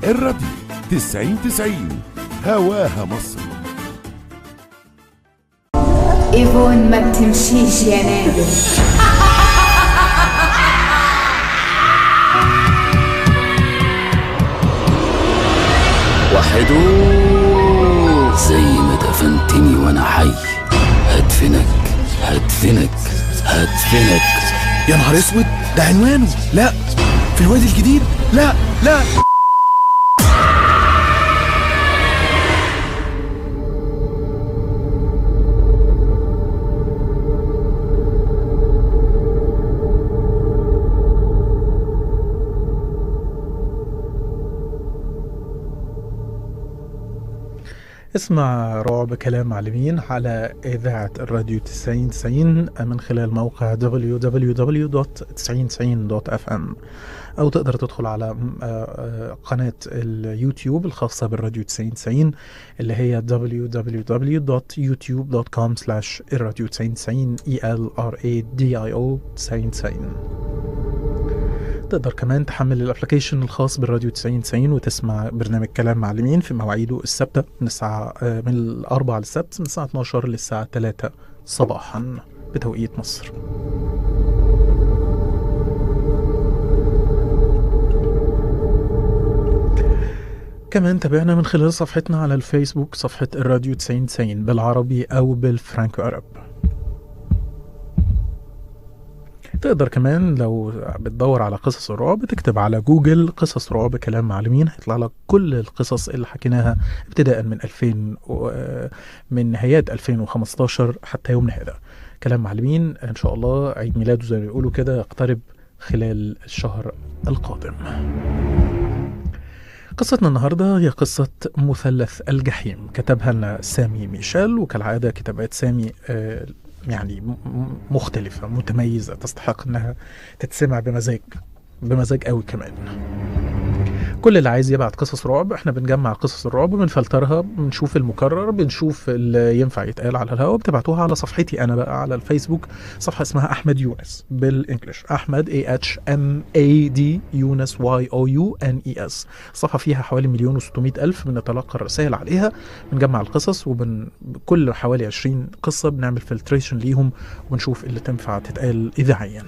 الراديو 90 90 هواها مصر ايفون ما بتمشيش يا نادر وحدو زي ما دفنتني وانا حي هدفنك هدفنك هدفنك يا نهار اسود ده عنوانه لا في الوادي الجديد لا لا اسمع رعب كلام معلمين على إذاعة الراديو 90 90 من خلال موقع www.9090.fm أو تقدر تدخل على آه، آه، قناة اليوتيوب الخاصة بالراديو 90 90 اللي هي www.youtube.com slash الراديو 90 90 E L R A D I O 90 90 تقدر كمان تحمل الابلكيشن الخاص بالراديو 90 90 وتسمع برنامج كلام معلمين في مواعيده الثابته من الساعه آه، من الاربعاء للسبت من الساعه 12 للساعه 3 صباحا بتوقيت مصر كمان تابعنا من خلال صفحتنا على الفيسبوك صفحة الراديو 90 90 بالعربي أو بالفرانكو أرب تقدر كمان لو بتدور على قصص الرعب تكتب على جوجل قصص رعب كلام معلمين هيطلع لك كل القصص اللي حكيناها ابتداء من 2000 و... من نهايات 2015 حتى يومنا هذا كلام معلمين ان شاء الله عيد ميلاده زي ما بيقولوا كده يقترب خلال الشهر القادم قصتنا النهاردة هي قصة مثلث الجحيم كتبها لنا سامي ميشيل وكالعادة كتابات سامي آه، يعني م- م- مختلفة متميزة تستحق انها تتسمع بمزاج بمزاج قوي كمان كل اللي عايز يبعت قصص رعب احنا بنجمع قصص الرعب بنفلترها بنشوف المكرر بنشوف اللي ينفع يتقال على الهواء بتبعتوها على صفحتي انا بقى على الفيسبوك صفحه اسمها احمد يونس بالانجلش احمد اي اتش ام اي دي يونس واي او يو ان اي اس صفحه فيها حوالي مليون و الف بنتلقى الرسائل عليها بنجمع القصص وبن كل حوالي 20 قصه بنعمل فلتريشن ليهم ونشوف اللي تنفع تتقال اذاعيا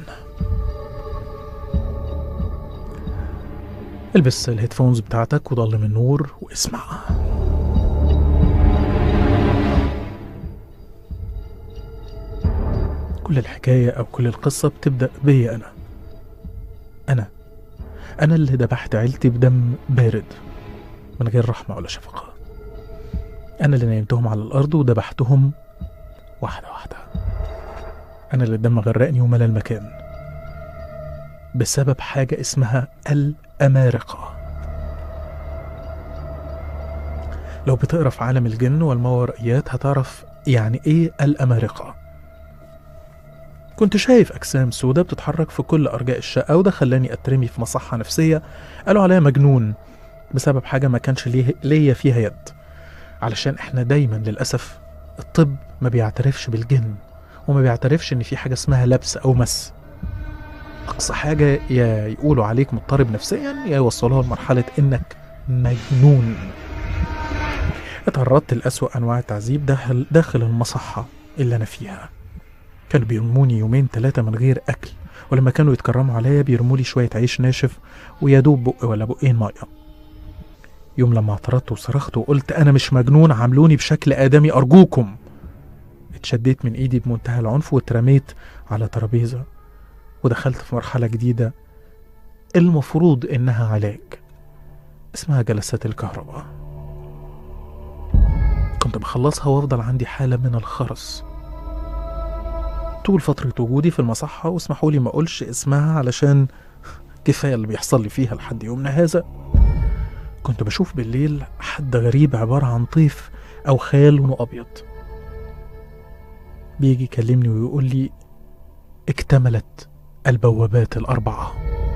البس الهيدفونز بتاعتك وضلم النور واسمع كل الحكاية أو كل القصة بتبدأ بيا أنا أنا أنا اللي ذبحت عيلتي بدم بارد من غير رحمة ولا شفقة أنا اللي نيمتهم على الأرض وذبحتهم واحدة واحدة أنا اللي الدم غرقني وملى المكان بسبب حاجة اسمها الأمارقة لو بتقرا في عالم الجن والماورائيات هتعرف يعني ايه الأمارقة كنت شايف أجسام سودة بتتحرك في كل أرجاء الشقة وده خلاني أترمي في مصحة نفسية قالوا عليا مجنون بسبب حاجة ما كانش ليه- ليا فيها يد علشان احنا دايما للأسف الطب ما بيعترفش بالجن وما بيعترفش ان في حاجة اسمها لبس أو مس أقصى حاجة يا يقولوا عليك مضطرب نفسيا يا يوصلوها لمرحلة إنك مجنون اتعرضت لأسوأ أنواع التعذيب داخل, داخل المصحة اللي أنا فيها كانوا بيرموني يومين ثلاثة من غير أكل ولما كانوا يتكرموا عليا بيرموا لي شوية عيش ناشف ويا دوب بق ولا بقين مية يوم لما اعترضت وصرخت وقلت أنا مش مجنون عاملوني بشكل آدمي أرجوكم اتشديت من إيدي بمنتهى العنف واترميت على ترابيزة ودخلت في مرحلة جديدة المفروض إنها علاج اسمها جلسات الكهرباء كنت بخلصها وافضل عندي حالة من الخرس طول فترة وجودي في المصحة واسمحوا لي ما اقولش اسمها علشان كفاية اللي بيحصل لي فيها لحد يومنا هذا كنت بشوف بالليل حد غريب عبارة عن طيف أو خيال لونه أبيض بيجي يكلمني ويقول لي اكتملت البوابات الأربعة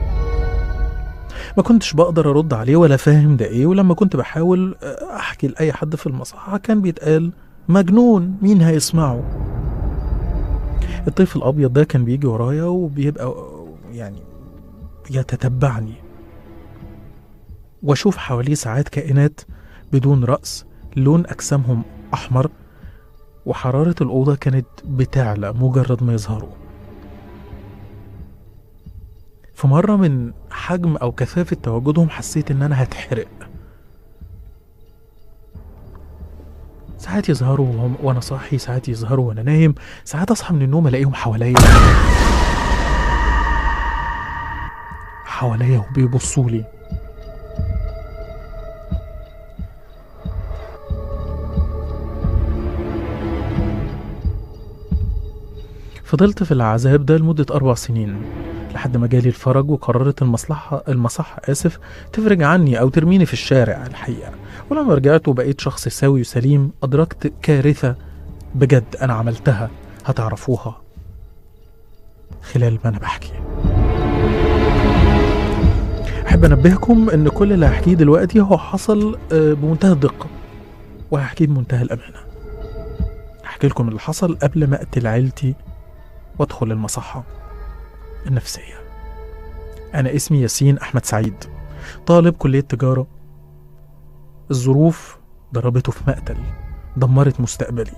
ما كنتش بقدر أرد عليه ولا فاهم ده إيه ولما كنت بحاول أحكي لأي حد في المصحة كان بيتقال مجنون مين هيسمعه الطيف الأبيض ده كان بيجي ورايا وبيبقى يعني يتتبعني واشوف حواليه ساعات كائنات بدون رأس لون أجسامهم أحمر وحرارة الأوضة كانت بتعلى مجرد ما يظهروا في مرة من حجم أو كثافة تواجدهم حسيت إن أنا هتحرق ساعات يظهروا وهم- وأنا صاحي ساعات يظهروا وأنا نايم ساعات أصحى من النوم ألاقيهم حواليا حواليا وبيبصوا لي فضلت في العذاب ده لمدة أربع سنين لحد ما جالي الفرج وقررت المصلحة المصحة آسف تفرج عني أو ترميني في الشارع الحقيقة ولما رجعت وبقيت شخص سوي وسليم أدركت كارثة بجد أنا عملتها هتعرفوها خلال ما أنا بحكي أحب أنبهكم إن كل اللي هحكيه دلوقتي هو حصل آه، بمنتهى الدقة وهحكيه بمنتهى الأمانة هحكي لكم اللي حصل قبل ما أقتل عيلتي وأدخل المصحة النفسية أنا اسمي ياسين أحمد سعيد طالب كلية تجارة الظروف ضربته في مقتل دمرت مستقبلي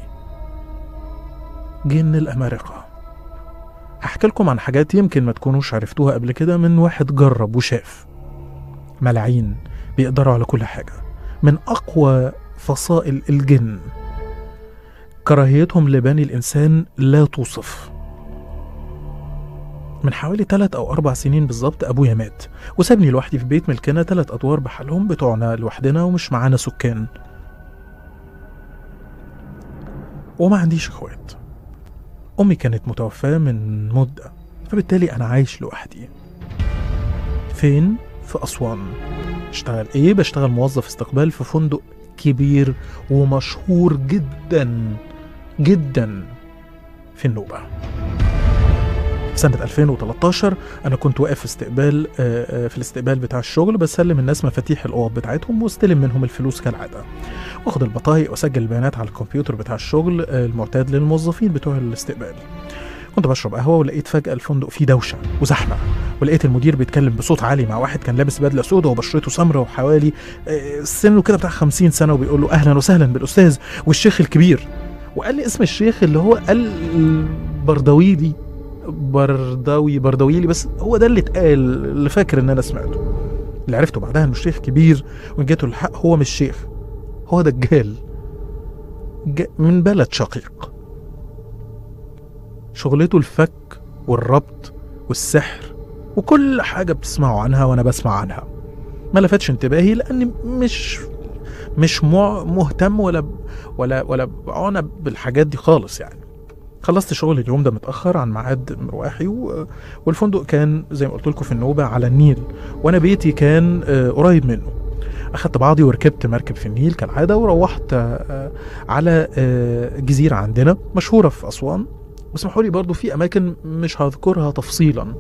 جن الأمارقة هحكي لكم عن حاجات يمكن ما تكونوش عرفتوها قبل كده من واحد جرب وشاف ملاعين بيقدروا على كل حاجة من أقوى فصائل الجن كراهيتهم لبني الإنسان لا توصف من حوالي تلات أو أربع سنين بالظبط أبويا مات وسابني لوحدي في بيت ملكنا تلات أدوار بحالهم بتوعنا لوحدنا ومش معانا سكان وما عنديش اخوات أمي كانت متوفاة من مدة فبالتالي أنا عايش لوحدي فين؟ في أسوان اشتغل إيه؟ بشتغل موظف استقبال في فندق كبير ومشهور جدا جدا في النوبة سنة 2013 أنا كنت واقف في استقبال آه، آه، في الاستقبال بتاع الشغل بسلم الناس مفاتيح الأوض بتاعتهم واستلم منهم الفلوس كالعادة واخد البطايق واسجل البيانات على الكمبيوتر بتاع الشغل آه، المعتاد للموظفين بتوع الاستقبال كنت بشرب قهوة ولقيت فجأة الفندق فيه دوشة وزحمة ولقيت المدير بيتكلم بصوت عالي مع واحد كان لابس بدلة سودة وبشرته سمرة وحوالي آه، سنه كده بتاع 50 سنة وبيقول له أهلا وسهلا بالأستاذ والشيخ الكبير وقال لي اسم الشيخ اللي هو البردويلي بردوي بردويلي بس هو ده اللي اتقال اللي فاكر ان انا سمعته اللي عرفته بعدها انه الشيخ كبير وان جاته الحق هو مش شيخ هو دجال ج- من بلد شقيق شغلته الفك والربط والسحر وكل حاجة بتسمعوا عنها وأنا بسمع عنها ما لفتش انتباهي لأني مش مش مع- مهتم ولا ولا ولا عنى بالحاجات دي خالص يعني خلصت شغل اليوم ده متأخر عن ميعاد مرواحي و... والفندق كان زي ما قلت لكم في النوبة على النيل وأنا بيتي كان آه، قريب منه أخدت بعضي وركبت مركب في النيل كالعادة وروحت آه، على آه، جزيرة عندنا مشهورة في أسوان واسمحوا لي برضو في أماكن مش هذكرها تفصيلا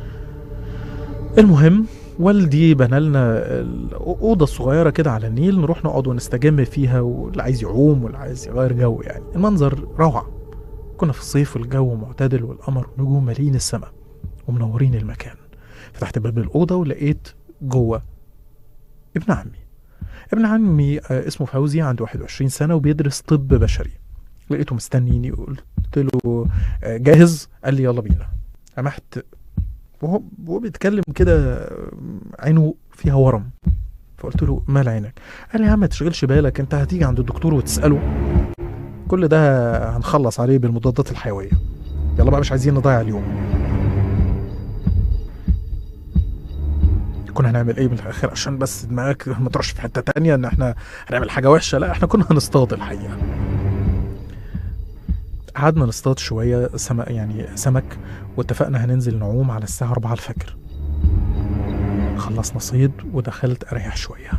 المهم والدي بنى لنا الأوضة الصغيرة كده على النيل نروح نقعد ونستجم فيها واللي عايز يعوم واللي عايز يغير جو يعني المنظر روعة كنا في الصيف والجو معتدل والقمر ونجوم مالين السماء ومنورين المكان فتحت باب الأوضة ولقيت جوه ابن عمي ابن عمي آه، اسمه فوزي عنده 21 سنة وبيدرس طب بشري لقيته مستنيني وقلت له آه، جاهز قال لي يلا بينا سمحت وهو وهو بيتكلم كده آه، عينه فيها ورم فقلت له مال عينك قال لي يا عم ما تشغلش بالك انت هتيجي عند الدكتور وتسأله كل ده هنخلص عليه بالمضادات الحيوية يلا بقى مش عايزين نضيع اليوم كنا هنعمل ايه من الاخر عشان بس دماغك ما تروحش في حته تانية ان احنا هنعمل حاجه وحشه لا احنا كنا هنصطاد الحقيقه قعدنا نصطاد شويه سمك يعني سمك واتفقنا هننزل نعوم على الساعه 4 الفجر خلصنا صيد ودخلت اريح شويه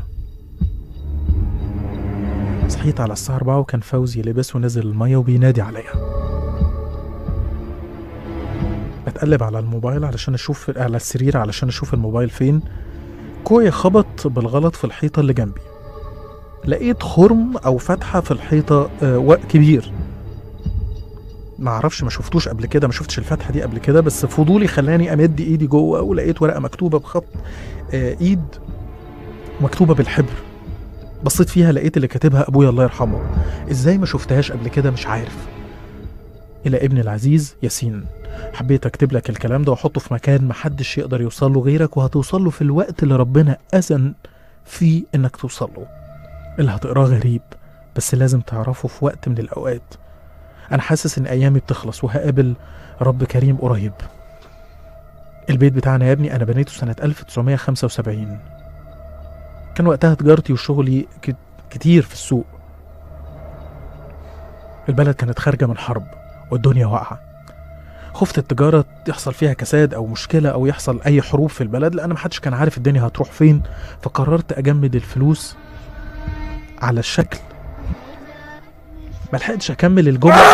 صحيت على الساعه 4 وكان فوزي لبس ونزل الميه وبينادي عليا بتقلب على الموبايل علشان اشوف على السرير علشان اشوف الموبايل فين كوعي خبط بالغلط في الحيطه اللي جنبي لقيت خرم او فتحه في الحيطه آه، و- كبير ما اعرفش ما شفتوش قبل كده ما شفتش الفتحه دي قبل كده بس فضولي خلاني امد ايدي جوه ولقيت ورقه مكتوبه بخط آه، ايد ومكتوبة بالحبر بصيت فيها لقيت اللي كاتبها أبويا الله يرحمه إزاي ما شفتهاش قبل كده مش عارف إلى ابن العزيز ياسين حبيت أكتب لك الكلام ده وأحطه في مكان محدش يقدر يوصل له غيرك وهتوصل له في الوقت اللي ربنا أذن فيه إنك توصل له اللي هتقراه غريب بس لازم تعرفه في وقت من الأوقات أنا حاسس إن أيامي بتخلص وهقابل رب كريم قريب البيت بتاعنا يا ابني أنا بنيته سنة 1975 كان وقتها تجارتي وشغلي ك- كتير في السوق البلد كانت خارجة من حرب والدنيا واقعة خفت التجارة يحصل فيها كساد أو مشكلة أو يحصل أي حروب في البلد لأن محدش كان عارف الدنيا هتروح فين فقررت أجمد الفلوس على الشكل ملحقتش أكمل الجملة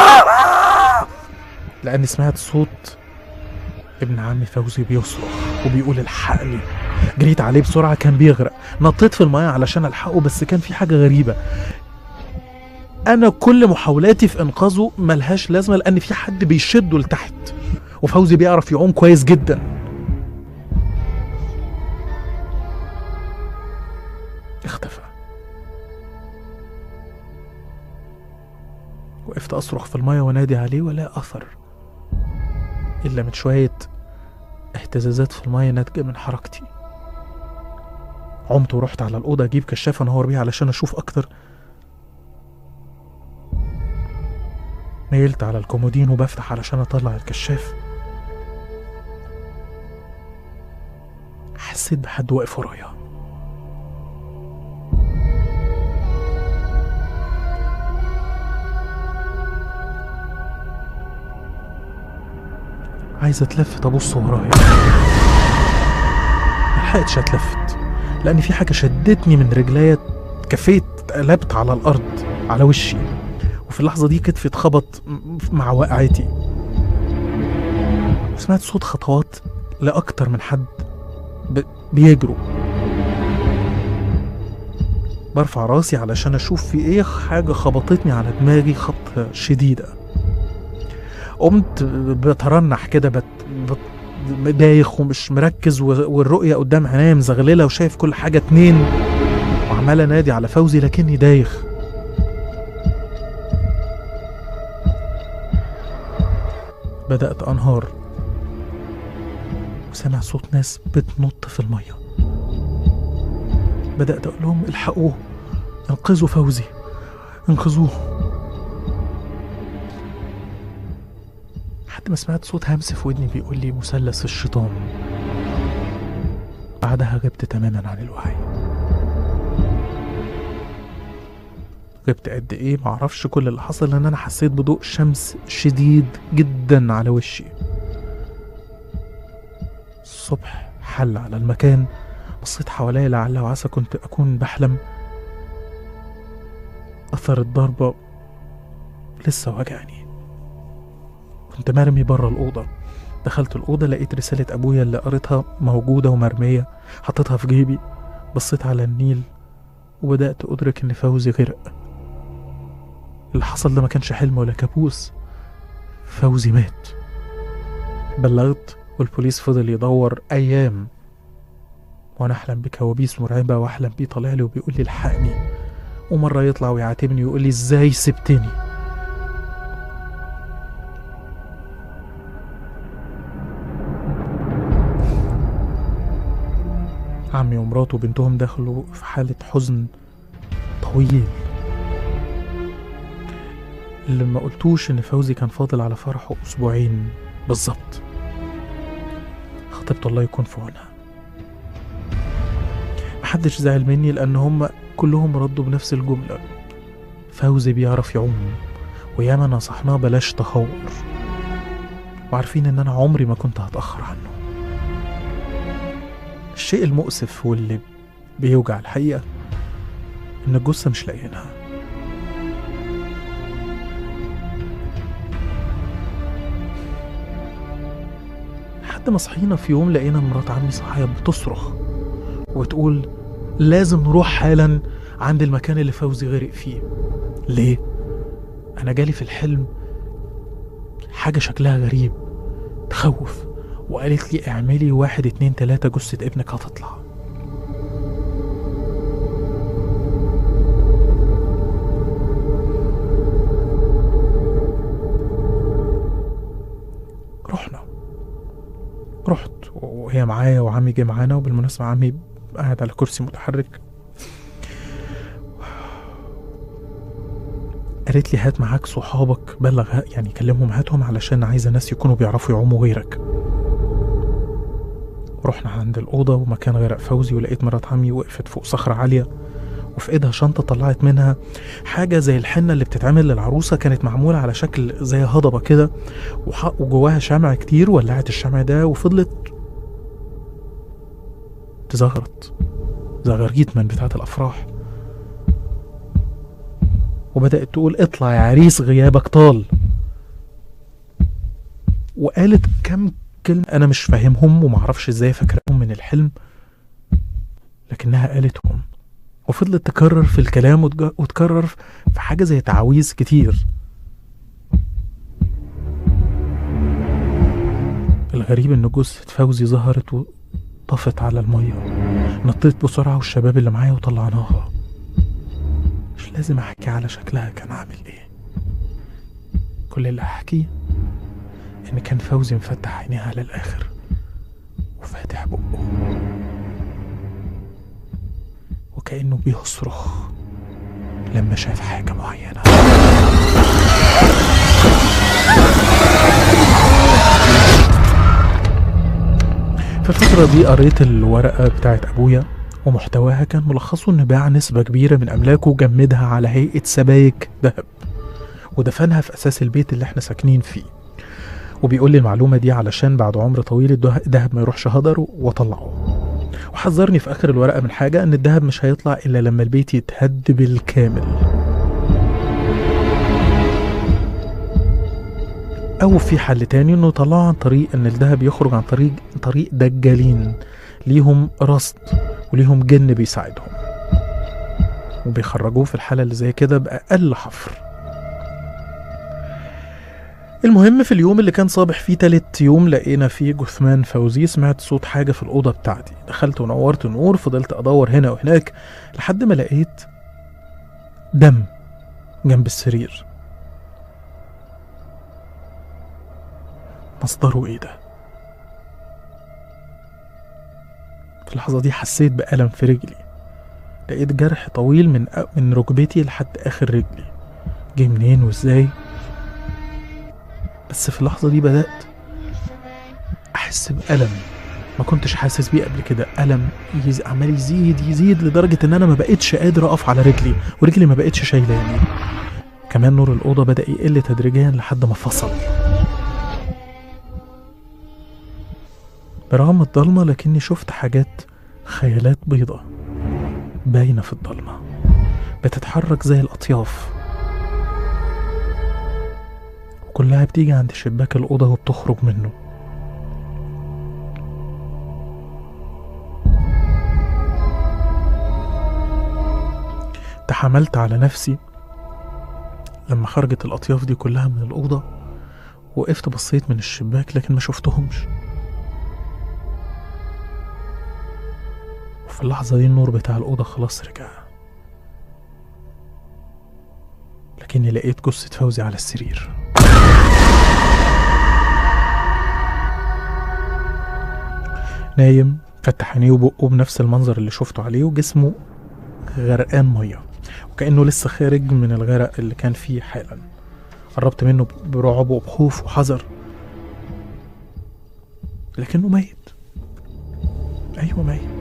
لأني سمعت صوت ابن عمي فوزي بيصرخ وبيقول الحقني جريت عليه بسرعة كان بيغرق نطيت في المياه علشان ألحقه بس كان في حاجة غريبة أنا كل محاولاتي في إنقاذه ملهاش لازمة لأن في حد بيشده لتحت وفوزي بيعرف يعوم كويس جدا اختفى وقفت أصرخ في المية وانادي عليه ولا أثر إلا من شوية اهتزازات في المية ناتجة من حركتي عمت ورحت على الأوضة أجيب كشاف أنور بيه علشان أشوف أكتر ميلت على الكومودين وبفتح علشان أطلع الكشاف حسيت بحد واقف ورايا عايز اتلفت ابص ورايا ملحقتش اتلفت لان في حاجه شدتني من رجليا كفيت اتقلبت على الارض على وشي وفي اللحظه دي كتفي اتخبط م- مع وقعتي سمعت صوت خطوات لاكتر من حد ب... بيجروا برفع راسي علشان اشوف في ايه حاجه خبطتني على دماغي خبطه شديده قمت بترنح كده بت... بت... دايخ ومش مركز و- والرؤية قدام عينيا مزغللة وشايف كل حاجة اتنين وعمال انادي على فوزي لكني دايخ بدأت أنهار وسمع صوت ناس بتنط في المية بدأت أقول لهم الحقوه انقذوا فوزي انقذوه لحد ما سمعت صوت همس في ودني بيقول لي مثلث الشيطان بعدها غبت تماما عن الوعي غبت قد ايه معرفش كل اللي حصل ان انا حسيت بضوء شمس شديد جدا على وشي الصبح حل على المكان بصيت حواليا لعل وعسى كنت اكون بحلم اثر الضربه لسه وجعني كنت مرمي بره الأوضة دخلت الأوضة لقيت رسالة أبويا اللي قريتها موجودة ومرمية حطيتها في جيبي بصيت على النيل وبدأت أدرك إن فوزي غرق اللي حصل ده ما كانش حلم ولا كابوس فوزي مات بلغت والبوليس فضل يدور أيام وأنا أحلم بكوابيس مرعبة وأحلم بيه طالع لي وبيقول لي الحقني ومرة يطلع ويعاتبني ويقول لي إزاي سبتني عمي ومراته وبنتهم دخلوا في حالة حزن طويل اللي ما قلتوش ان فوزي كان فاضل على فرحه اسبوعين بالظبط خطيبته الله يكون في عونها محدش زعل مني لان هم كلهم ردوا بنفس الجملة فوزي بيعرف يعوم وياما نصحناه بلاش تهور وعارفين ان انا عمري ما كنت هتأخر عنه الشيء المؤسف واللي بيوجع الحقيقة إن الجثة مش لاقيينها لحد ما صحينا في يوم لقينا مرات عمي صاحية بتصرخ وتقول لازم نروح حالا عند المكان اللي فوزي غرق فيه ليه؟ أنا جالي في الحلم حاجة شكلها غريب تخوف وقالت لي اعملي واحد اتنين تلاتة جثة ابنك هتطلع معايا وعمي جه معانا وبالمناسبة عمي قاعد على كرسي متحرك قالت لي هات معاك صحابك بلغ يعني كلمهم هاتهم علشان عايزة ناس يكونوا بيعرفوا يعوموا غيرك رحنا عند الأوضة ومكان غرق فوزي ولقيت مرات عمي وقفت فوق صخرة عالية وفي ايدها شنطة طلعت منها حاجة زي الحنة اللي بتتعمل للعروسة كانت معمولة على شكل زي هضبة كده وح- وجواها شمع كتير ولعت الشمع ده وفضلت تزغرط زغرجيت من بتاعة الأفراح وبدأت تقول اطلع يا عريس غيابك طال وقالت كم كلمة أنا مش فاهمهم ومعرفش ازاي فاكراهم من الحلم لكنها قالتهم وفضلت تكرر في الكلام وتج- وتكرر في حاجة زي تعاويذ كتير الغريب ان جثة فوزي ظهرت وطفت على المية نطيت بسرعة والشباب اللي معايا وطلعناها مش لازم احكي على شكلها كان عامل ايه كل اللي هحكيه ان كان فوزي مفتح عينيها للاخر وفاتح بقه وكأنه بيصرخ لما شاف حاجة معينة في الفترة دي قريت الورقة بتاعت أبويا ومحتواها كان ملخصه إن باع نسبة كبيرة من أملاكه وجمدها على هيئة سبايك ذهب ودفنها في أساس البيت اللي احنا ساكنين فيه وبيقول لي المعلومة دي علشان بعد عمر طويل الده- الدهب ما يروحش هدر وطلعه وحذرني في آخر الورقة من حاجة إن الدهب مش هيطلع إلا لما البيت يتهد بالكامل أو في حل تاني إنه يطلعوا عن طريق إن الدهب يخرج عن طريق طريق دجالين ليهم رصد وليهم جن بيساعدهم وبيخرجوه في الحالة اللي زي كده بأقل حفر المهم في اليوم اللي كان صابح فيه تالت يوم لقينا فيه جثمان فوزي سمعت صوت حاجة في الأوضة بتاعتي دخلت ونورت النور فضلت أدور هنا وهناك لحد ما لقيت دم جنب السرير مصدره ايه ده في اللحظة دي حسيت بألم في رجلي لقيت جرح طويل من من ركبتي لحد آخر رجلي جه منين وازاي بس في اللحظة دي بدأت أحس بألم ما كنتش حاسس بيه قبل كده ألم يز... عمال يزيد يزيد لدرجة إن أنا ما بقتش قادر أقف على رجلي ورجلي ما بقتش شايلاني كمان نور الأوضة بدأ يقل تدريجيا لحد ما فصل برغم الضلمة لكني شفت حاجات خيالات بيضة باينة في الضلمة بتتحرك زي الأطياف وكلها بتيجي عند شباك الأوضة وبتخرج منه تحملت على نفسي لما خرجت الأطياف دي كلها من الأوضة وقفت بصيت من الشباك لكن ما شفتهمش وفي اللحظة دي النور بتاع الأوضة خلاص رجع لكني لقيت جثة فوزي على السرير نايم فتح عينيه وبقه بنفس المنظر اللي شفته عليه وجسمه غرقان ميه وكأنه لسه خارج من الغرق اللي كان فيه حالا قربت منه برعب وبخوف وحذر لكنه ميت أيوه ميت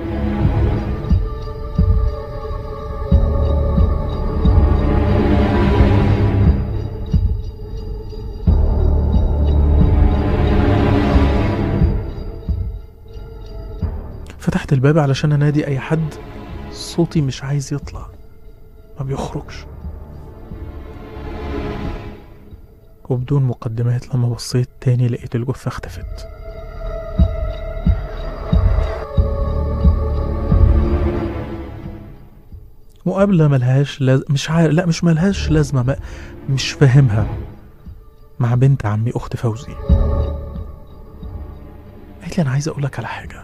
فتحت الباب علشان انادي اي حد صوتي مش عايز يطلع ما بيخرجش وبدون مقدمات لما بصيت تاني لقيت الجثة اختفت مقابلة ملهاش لاز... مش عارف لا مش ملهاش لازمة ما... مش فاهمها مع بنت عمي أخت فوزي قالت لي أنا عايز أقولك على حاجة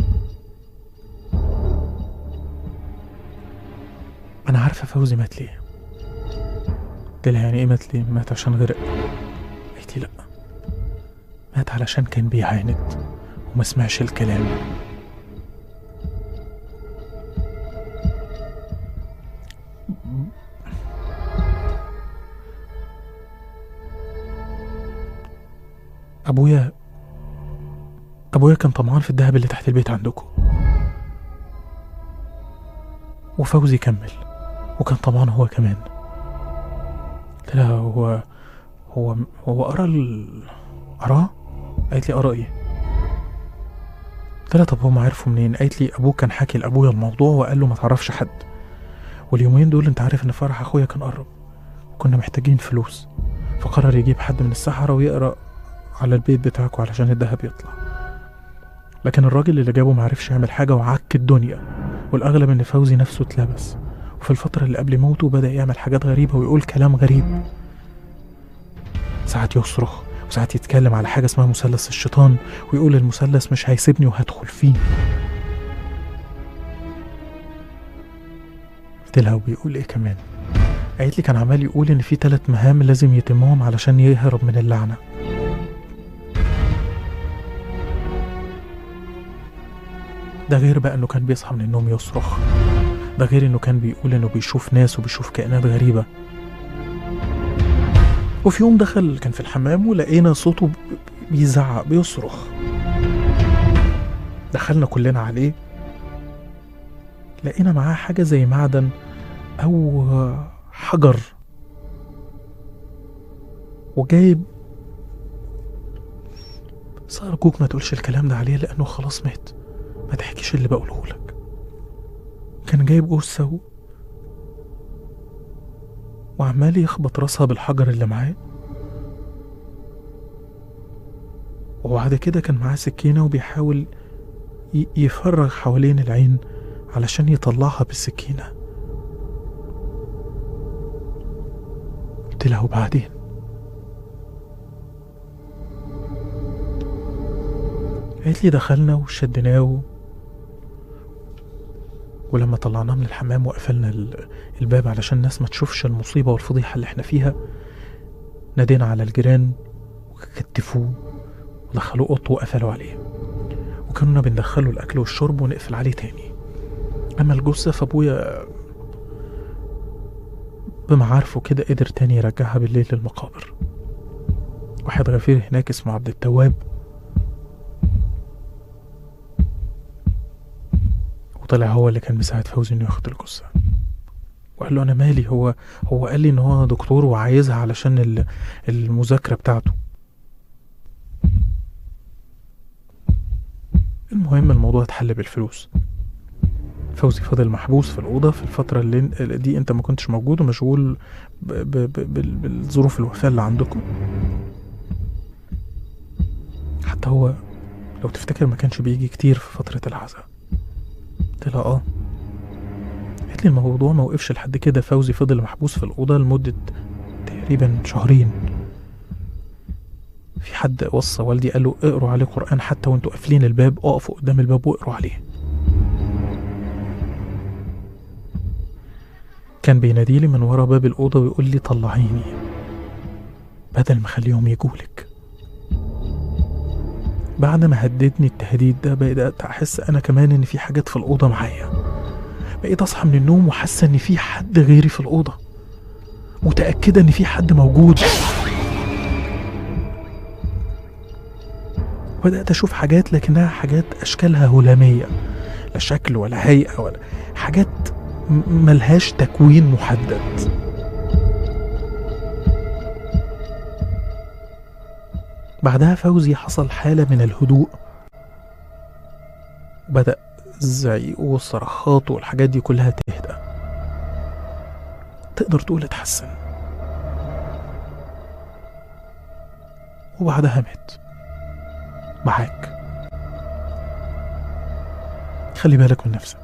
أنا عارفة فوزي مات ليه قلت لها يعني إيه مات ليه؟ مات عشان غرق قالت لي لأ مات علشان كان بيعاند وما سمعش الكلام ابويا ابويا كان طمعان في الذهب اللي تحت البيت عندكم وفوزي كمل وكان طمعان هو كمان قلت لها هو هو هو قرا ال... قراه قالت لي قرا ايه قلت لها طب هم عرفوا منين قالت لي ابوه كان حكي لابويا الموضوع وقال له ما تعرفش حد واليومين دول انت عارف ان فرح اخويا كان قرب وكنا محتاجين فلوس فقرر يجيب حد من السحرة ويقرا على البيت بتاعكم علشان الذهب يطلع لكن الراجل اللي جابه معرفش يعمل حاجة وعك الدنيا والأغلب إن فوزي نفسه اتلبس وفي الفترة اللي قبل موته بدأ يعمل حاجات غريبة ويقول كلام غريب ساعات يصرخ وساعات يتكلم على حاجة اسمها مثلث الشيطان ويقول المثلث مش هيسيبني وهدخل فيه قلت لها وبيقول ايه كمان قالت لي كان عمال يقول ان في ثلاث مهام لازم يتمهم علشان يهرب من اللعنة ده غير بقى انه كان بيصحى من النوم يصرخ ده غير انه كان بيقول انه بيشوف ناس وبيشوف كائنات غريبة وفي يوم دخل كان في الحمام ولقينا صوته ب- بيزعق بيصرخ دخلنا كلنا عليه لقينا معاه حاجة زي معدن أو حجر وجايب بس أرجوك ما تقولش الكلام ده عليه لأنه خلاص مات ما تحكيش اللي بقوله لك كان جايب جثة و... وعمال يخبط راسها بالحجر اللي معاه وبعد كده كان معاه سكينة وبيحاول ي- يفرغ حوالين العين علشان يطلعها بالسكينة قلت له وبعدين قالت لي دخلنا وشدناه و- ولما طلعناه من الحمام وقفلنا ال- الباب علشان الناس ما تشوفش المصيبة والفضيحة اللي احنا فيها نادينا على الجيران وكتفوه ودخلوه اوضته وقفلوا عليه وكنا بندخله الاكل والشرب ونقفل عليه تاني اما الجثة فابويا بمعارفه كده قدر تاني يرجعها بالليل للمقابر واحد غفير هناك اسمه عبد التواب وطلع هو اللي كان مساعد فوزي انه ياخد الجثة وقال له انا مالي هو هو قال لي ان هو دكتور وعايزها علشان ال- المذاكرة بتاعته المهم الموضوع اتحل بالفلوس فوزي فضل محبوس في الأوضة في الفترة اللي دي أنت ما كنتش موجود ومشغول ب... ب... ب... بال- بالظروف الوفاة اللي عندكم حتى هو لو تفتكر ما كانش بيجي كتير في فترة العزاء قلت لها اه قالت لي الموضوع ما وقفش لحد كده فوزي فضل محبوس في الأوضة لمدة تقريبا شهرين في حد وصى والدي قال له اقروا عليه قرآن حتى وانتوا قافلين الباب اقفوا قدام الباب واقروا عليه كان بيناديلي من ورا باب الأوضة ويقول لي طلعيني بدل ما اخليهم يجولك بعد ما هددني التهديد ده بدأت أحس أنا كمان إن في حاجات في الأوضة معايا بقيت أصحى من النوم وحاسة إن في حد غيري في الأوضة متأكدة إن في حد موجود بدأت أشوف حاجات لكنها حاجات أشكالها هلامية لا شكل ولا هيئة ولا حاجات م- ملهاش تكوين محدد بعدها فوزي حصل حالة من الهدوء بدأ الزعيق والصرخات والحاجات دي كلها تهدى تقدر تقول اتحسن وبعدها مات معاك خلي بالك من نفسك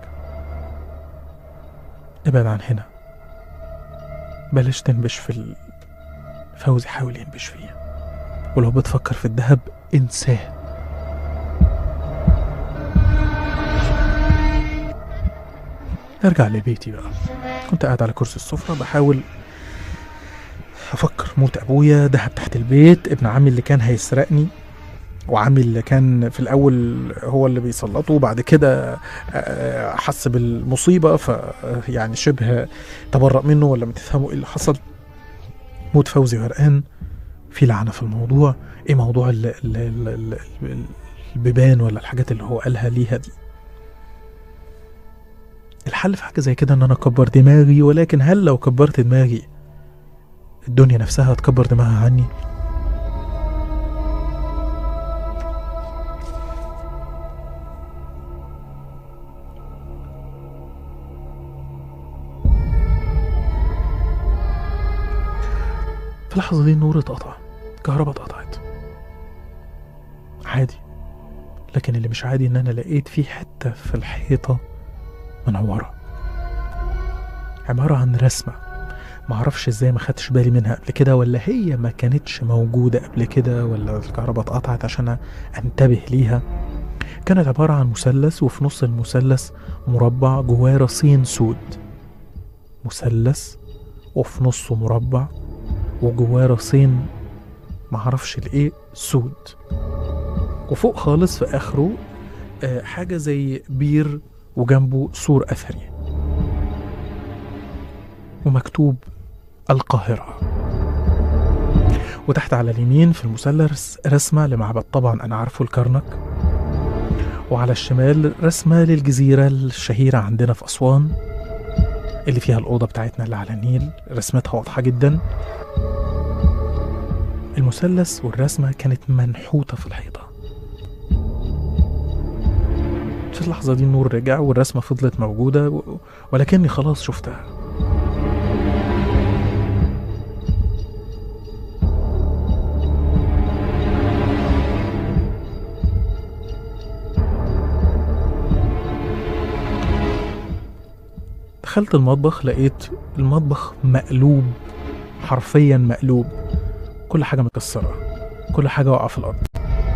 ابعد عن هنا بلاش تنبش في ال... فوزي حاول ينبش فيه ولو بتفكر في الذهب انساه ارجع لبيتي بقى كنت قاعد على كرسي السفرة بحاول افكر موت ابويا دهب تحت البيت ابن عمي اللي كان هيسرقني وعامل كان في الاول هو اللي بيسلطه وبعد كده آه، حس بالمصيبه ف يعني شبه تبرأ منه ولا ما تفهموا ايه اللي حصل موت فوزي غرقان في لعنه في الموضوع ايه موضوع ال ال ال ال ال البيبان ولا الحاجات اللي هو قالها ليها دي الحل في حاجه زي كده ان انا اكبر دماغي ولكن هل لو كبرت دماغي الدنيا نفسها هتكبر دماغها عني في اللحظة دي النور اتقطع الكهرباء اتقطعت عادي لكن اللي مش عادي ان انا لقيت في حتة في الحيطة منورة عبارة عن رسمة معرفش ازاي ما خدتش بالي منها قبل كده ولا هي ما كانتش موجودة قبل كده ولا الكهرباء اتقطعت عشان انتبه ليها كانت عبارة عن مثلث وفي نص المثلث مربع جواه رصين سود مثلث وفي نصه مربع وجواه رصين معرفش الايه سود وفوق خالص في اخره آه، حاجة زي بير وجنبه سور اثري ومكتوب القاهرة وتحت على اليمين في المثلث رسمة لمعبد طبعا أنا عارفه الكرنك وعلى الشمال رسمة للجزيرة الشهيرة عندنا في أسوان اللي فيها الأوضة بتاعتنا اللي على النيل رسمتها واضحة جدا المثلث والرسمة كانت منحوتة في الحيطة في اللحظة دي النور رجع والرسمة فضلت موجودة و- ولكني خلاص شفتها دخلت المطبخ لقيت المطبخ مقلوب حرفيا مقلوب كل حاجة مكسرة كل حاجة واقعة في الأرض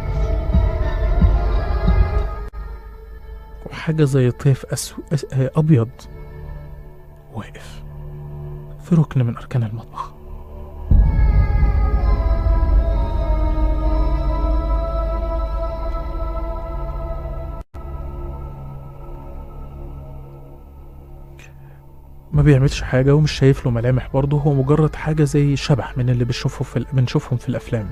وحاجة زي طيف أسو... أس... آه، أبيض واقف في ركن من أركان المطبخ ما بيعملش حاجة ومش شايف له ملامح برضه هو مجرد حاجة زي شبح من اللي بنشوفه في ال... بنشوفهم في الأفلام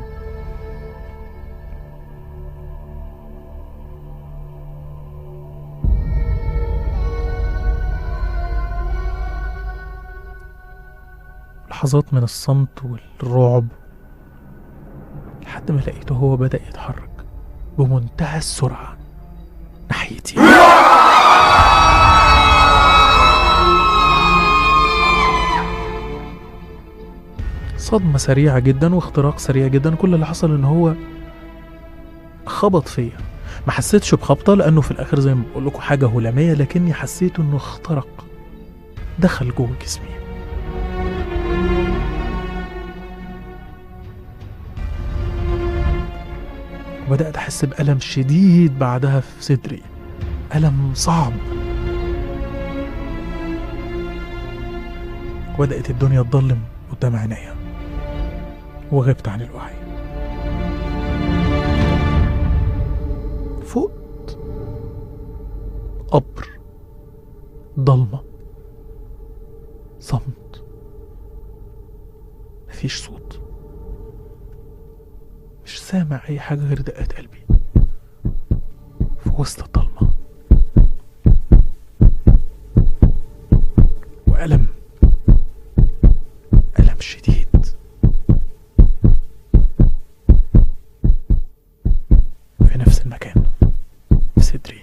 لحظات من الصمت والرعب لحد ما لقيته هو بدأ يتحرك بمنتهى السرعة ناحيتي صدمة سريعة جدا واختراق سريع جدا كل اللي حصل ان هو خبط فيا ما حسيتش بخبطة لانه في الاخر زي ما بقول لكم حاجة هلامية لكني حسيت انه اخترق دخل جوه جسمي وبدأت أحس بألم شديد بعدها في صدري ألم صعب وبدأت الدنيا تضلم قدام عينيا وغبت عن الوعي فقت قبر ضلمة صمت مفيش صوت مش سامع أي حاجة غير دقات قلبي في وسط الضلمة وألم ألم شديد في نفس المكان في صدري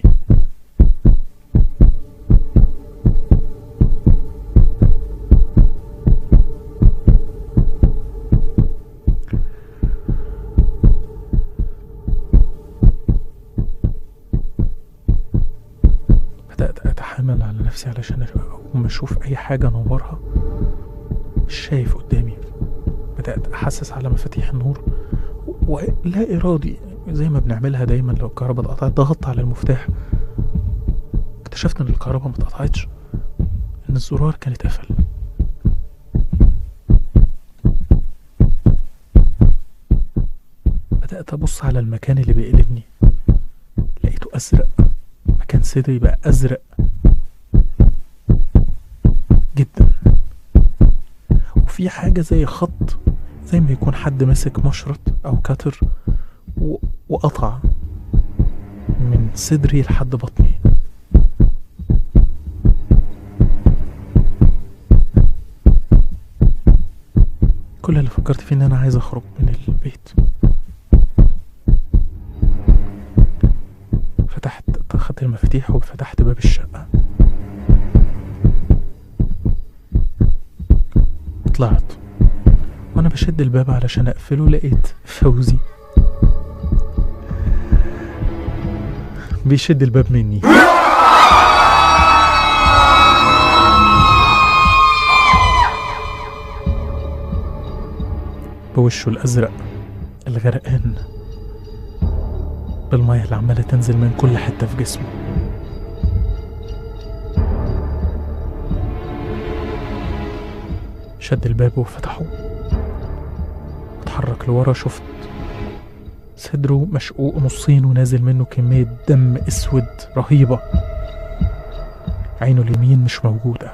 بدأت أتحامل على نفسي علشان أقوم أشوف أي حاجة أنورها مش شايف قدامي بدأت أحسس على مفاتيح النور ولا إرادي زي ما بنعملها دايما لو الكهرباء اتقطعت ضغطت على المفتاح اكتشفت إن الكهرباء ما اتقطعتش إن الزرار كان اتقفل بدأت بدأت أبص على المكان اللي بيقلبني لقيته أزرق مكان صدري بقى أزرق جدا وفي حاجة زي خط زي ما يكون حد ماسك مشرط أو كتر و... وقطع من صدري لحد بطني كل اللي فكرت فيه ان انا عايز اخرج من البيت فتحت خدت المفاتيح وفتحت باب الشقة طلعت وانا بشد الباب علشان اقفله لقيت فوزي بيشد الباب مني بوشه الأزرق الغرقان بالمية اللي عمالة تنزل من كل حتة في جسمه شد الباب وفتحه اتحرك لورا شفت صدره مشقوق نصين ونازل منه كمية دم اسود رهيبة عينه اليمين مش موجودة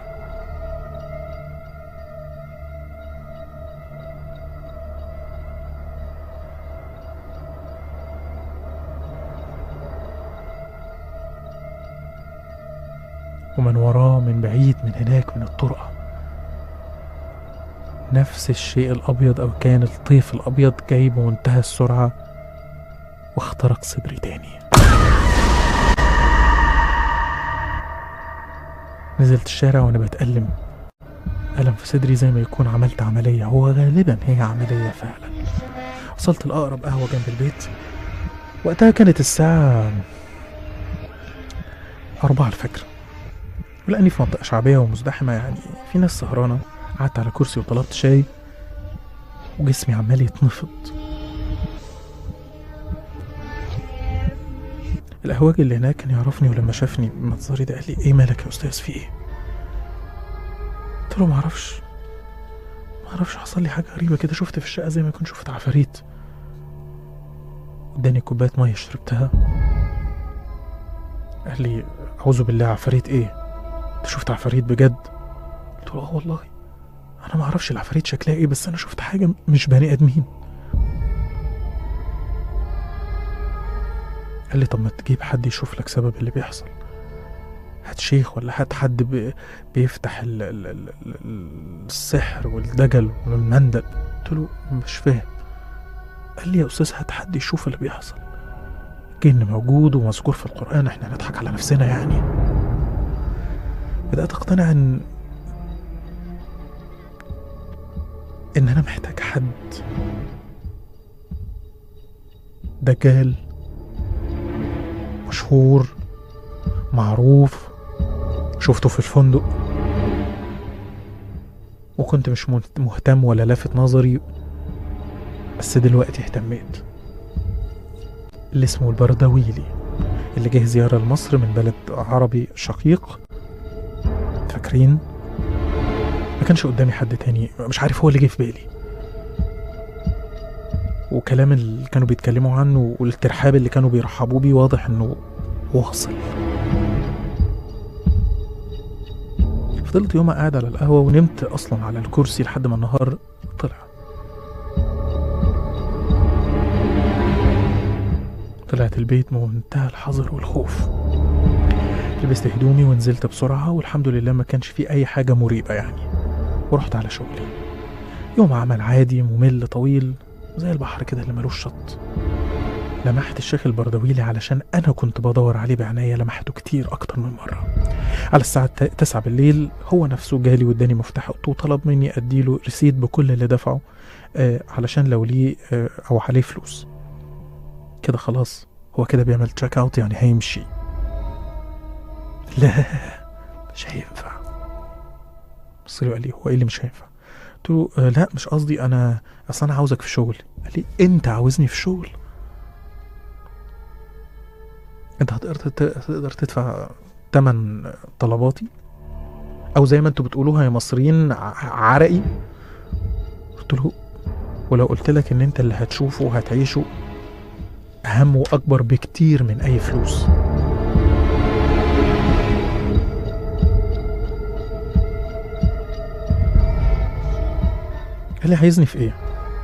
ومن وراه من بعيد من هناك من الطرقة نفس الشيء الأبيض أو كان الطيف الأبيض جاي بمنتهى السرعة واخترق صدري تاني نزلت الشارع وأنا بتألم ألم في صدري زي ما يكون عملت عملية هو غالبا هي عملية فعلا وصلت لأقرب قهوة جنب البيت وقتها كانت الساعة أربعة الفجر ولأني في منطقة شعبية ومزدحمة يعني في ناس سهرانة قعدت على كرسي وطلبت شاي وجسمي عمال يتنفض القهوجي اللي هناك كان يعرفني ولما شافني بمنظري ده قال لي ايه مالك يا استاذ في ايه قلت له معرفش معرفش حصل لي حاجه غريبه كده شفت في الشقه زي ما كنت شفت عفاريت اداني كوبايه ميه شربتها قال لي اعوذ بالله عفاريت ايه انت شفت عفاريت بجد قلت له اه والله انا ما اعرفش العفاريت شكلها ايه بس انا شفت حاجه مش بني ادمين قال لي طب ما تجيب حد يشوف لك سبب اللي بيحصل هات شيخ ولا هات حد بي بيفتح ال ال ال ال السحر والدجل والمندل قلت له مش فاهم قال لي يا استاذ هات حد يشوف اللي بيحصل جن موجود ومذكور في القرآن احنا هنضحك على نفسنا يعني بدأت أقتنع إن إن أنا محتاج حد دجال مشهور معروف شفته في الفندق وكنت مش مهتم ولا لافت نظري بس دلوقتي اهتميت اللي اسمه البردويلي اللي جه زيارة لمصر من بلد عربي شقيق فاكرين ما كانش قدامي حد تاني مش عارف هو اللي جه في بالي وكلام اللي كانوا بيتكلموا عنه والترحاب اللي كانوا بيرحبوا بيه واضح انه واصل فضلت يوم قاعد على القهوة ونمت أصلا على الكرسي لحد ما النهار طلع طلعت البيت بمنتهى الحذر والخوف لبست هدومي ونزلت بسرعة والحمد لله ما كانش في أي حاجة مريبة يعني ورحت على شغلي يوم عمل عادي ممل طويل زي البحر كده اللي ملوش شط لمحت الشيخ البردويلي علشان أنا كنت بدور عليه بعناية لمحته كتير أكتر من مرة على الساعة تسعة بالليل هو نفسه جالي واداني مفتاح اوضته وطلب مني أديله ريسيت بكل اللي دفعه آه علشان لو ليه آه أو عليه فلوس كده خلاص هو كده بيعمل تشيك اوت يعني هيمشي لا مش هينفع بص له قال لي هو ايه اللي مش هينفع قلت له آه لا مش قصدي انا اصل انا عاوزك في شغل قال لي انت عاوزني في شغل انت هتقدر تقدر تدفع تمن طلباتي او زي ما انتوا بتقولوها يا مصريين عرقي قلت له ولو قلت لك ان انت اللي هتشوفه وهتعيشه أهم وأكبر بكتير من أي فلوس قال لي عايزني في ايه؟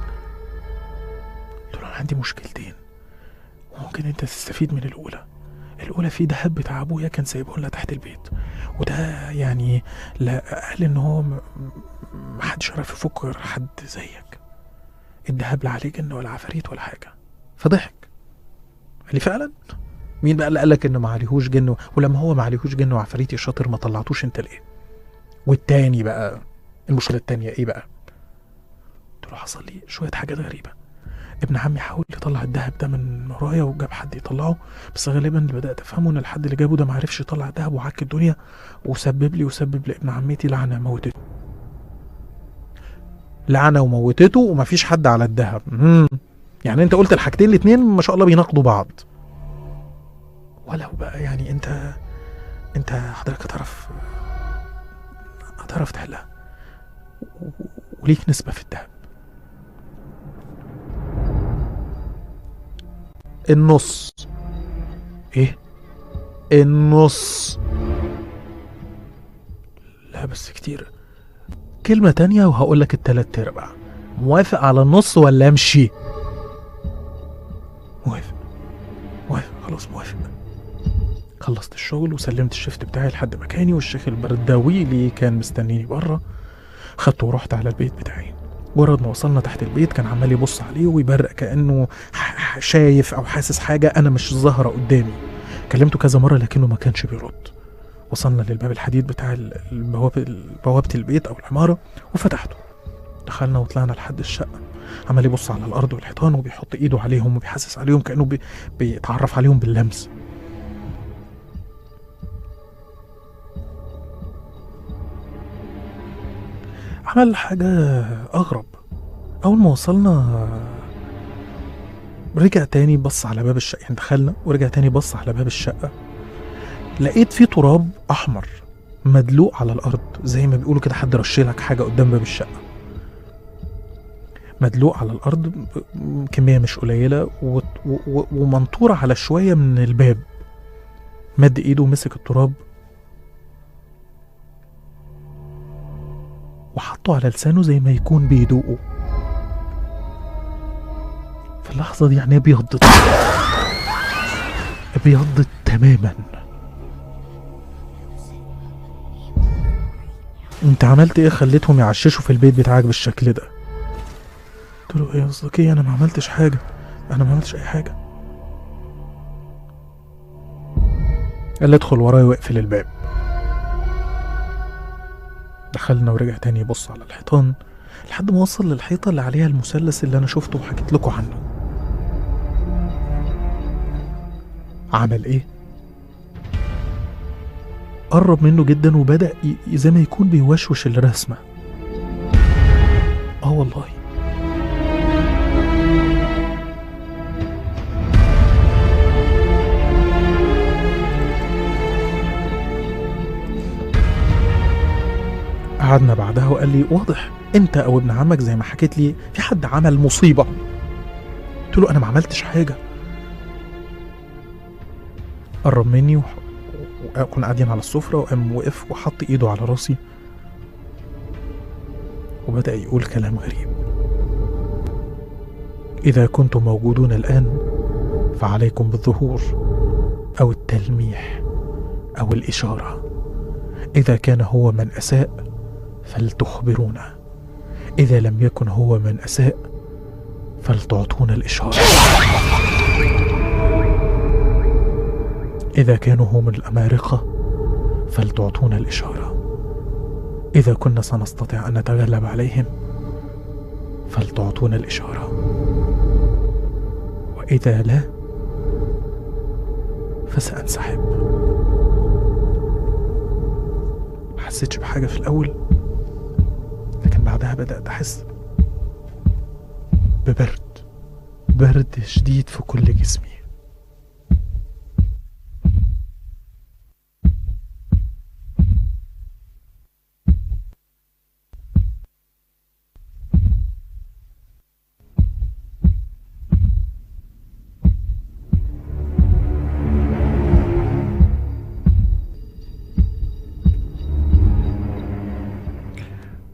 قلت له انا عندي مشكلتين وممكن انت تستفيد من الاولى الاولى في دهب بتاع ابويا كان سايبه لنا تحت البيت وده يعني لا قال ان هو م- م- محدش عرف يفك غير حد زيك الدهب لا عليه جن ولا عفاريت ولا حاجه فضحك قال لي فعلا مين بقى اللي قالك انه ما عليهوش جن و- ولما هو ما عليهوش جن وعفاريت يا شاطر ما طلعتوش انت ليه والتاني بقى المشكله التانيه ايه بقى قلت له حصل لي شويه حاجات غريبه ابن عمي حاول يطلع الذهب ده من ورايا وجاب حد يطلعه بس غالبا اللي بدات افهمه ان الحد اللي جابه ده معرفش يطلع الذهب وعك الدنيا وسبب لي وسبب لابن عمتي لعنه موتته لعنه وموتته ومفيش حد على الذهب مم. يعني انت قلت الحاجتين الاتنين ما شاء الله بيناقضوا بعض ولو بقى يعني انت انت حضرتك هتعرف هتعرف تحلها و- و- وليك نسبة في الذهب النص ايه النص لا بس كتير كلمة تانية وهقول لك التلات ارباع موافق على النص ولا امشي موافق موافق خلاص موافق خلصت الشغل وسلمت الشفت بتاعي لحد مكاني والشيخ البرداوي اللي كان مستنيني بره خدته ورحت على البيت بتاعي مجرد ما وصلنا تحت البيت كان عمال يبص عليه ويبرق كانه ح- ح- شايف او حاسس حاجه انا مش ظاهره قدامي كلمته كذا مره لكنه ما كانش بيرد وصلنا للباب الحديد بتاع ال- البوابه بوابه البيت او العماره وفتحته دخلنا وطلعنا لحد الشقه عمال يبص على الارض والحيطان وبيحط ايده عليهم وبيحسس عليهم كانه بي بيتعرف عليهم باللمس عمل حاجة أغرب أول ما وصلنا رجع تاني بص على باب الشقة يعني دخلنا ورجع تاني بص على باب الشقة لقيت فيه تراب أحمر مدلوق على الأرض زي ما بيقولوا كده حد رشلك حاجة قدام باب الشقة مدلوق على الأرض ب- كمية مش قليلة و- و- ومنطورة على شوية من الباب مد إيده ومسك التراب وحطه على لسانه زي ما يكون بيدوقه في اللحظة دي عينيه بيضت بيضت تماما انت عملت ايه خليتهم يعششوا في البيت بتاعك بالشكل ده قلت له ايه قصدك ايه انا ما عملتش حاجة انا ما عملتش اي حاجة قال لي ادخل ورايا واقفل الباب دخلنا ورجع تاني يبص على الحيطان لحد ما وصل للحيطة اللي عليها المثلث اللي أنا شفته وحكيت لكم عنه عمل إيه؟ قرب منه جدا وبدأ ي- زي ما يكون بيوشوش الرسمة آه والله قعدنا بعدها وقال لي واضح انت او ابن عمك زي ما حكيت لي في حد عمل مصيبه قلت له انا ما عملتش حاجه قرب مني وح... وكنا قاعدين على السفره وقام وقف وحط ايده على راسي وبدا يقول كلام غريب اذا كنتم موجودون الان فعليكم بالظهور او التلميح او الاشاره اذا كان هو من اساء فلتخبرونا إذا لم يكن هو من أساء فلتعطونا الإشارة إذا كانوا هم الأمارقة فلتعطونا الإشارة إذا كنا سنستطيع أن نتغلب عليهم فلتعطونا الإشارة وإذا لا فسأنسحب ما حسيتش بحاجة في الأول لكن بعدها بدأت أحس ببرد برد شديد في كل جسمي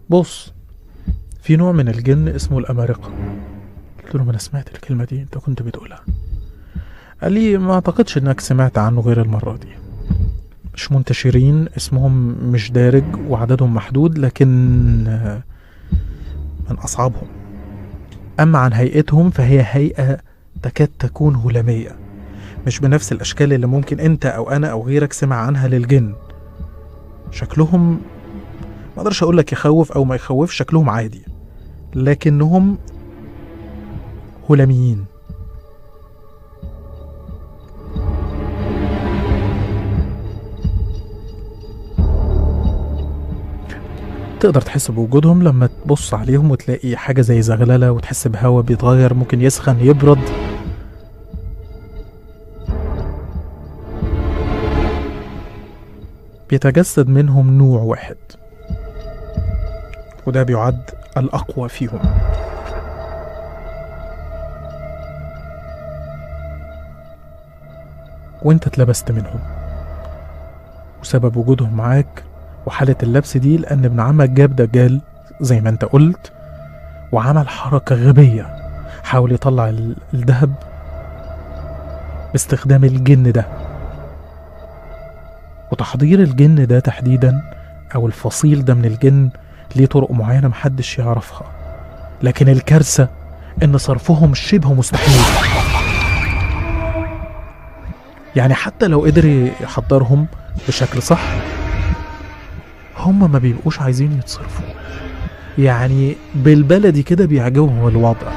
بص في نوع من الجن اسمه الأمارقة قلت له ما أنا سمعت الكلمة دي أنت كنت بتقولها قال لي ما أعتقدش إنك سمعت عنه غير المرة دي مش منتشرين اسمهم مش دارج وعددهم محدود لكن آه، من أصعبهم أما عن هيئتهم فهي هيئة تكاد تكون هلامية مش بنفس الأشكال اللي ممكن أنت أو أنا أو غيرك سمع عنها للجن شكلهم ما أقدرش أقول لك يخوف أو ما يخوفش شكلهم عادي لكنهم هلاميين تقدر تحس بوجودهم لما تبص عليهم وتلاقي حاجة زي زغللة وتحس بهوا بيتغير ممكن يسخن يبرد بيتجسد منهم نوع واحد وده بيعد الأقوى فيهم وانت اتلبست منهم وسبب وجودهم معاك وحالة اللبس دي لأن ابن عمك جاب دجال زي ما انت قلت وعمل حركة غبية حاول يطلع ال- الذهب باستخدام الجن ده وتحضير الجن ده تحديدا أو الفصيل ده من الجن ليه طرق معينة محدش يعرفها لكن الكارثة إن صرفهم شبه مستحيل يعني حتى لو قدر يحضرهم بشكل صح هم ما بيبقوش عايزين يتصرفوا يعني بالبلدي كده بيعجبهم الوضع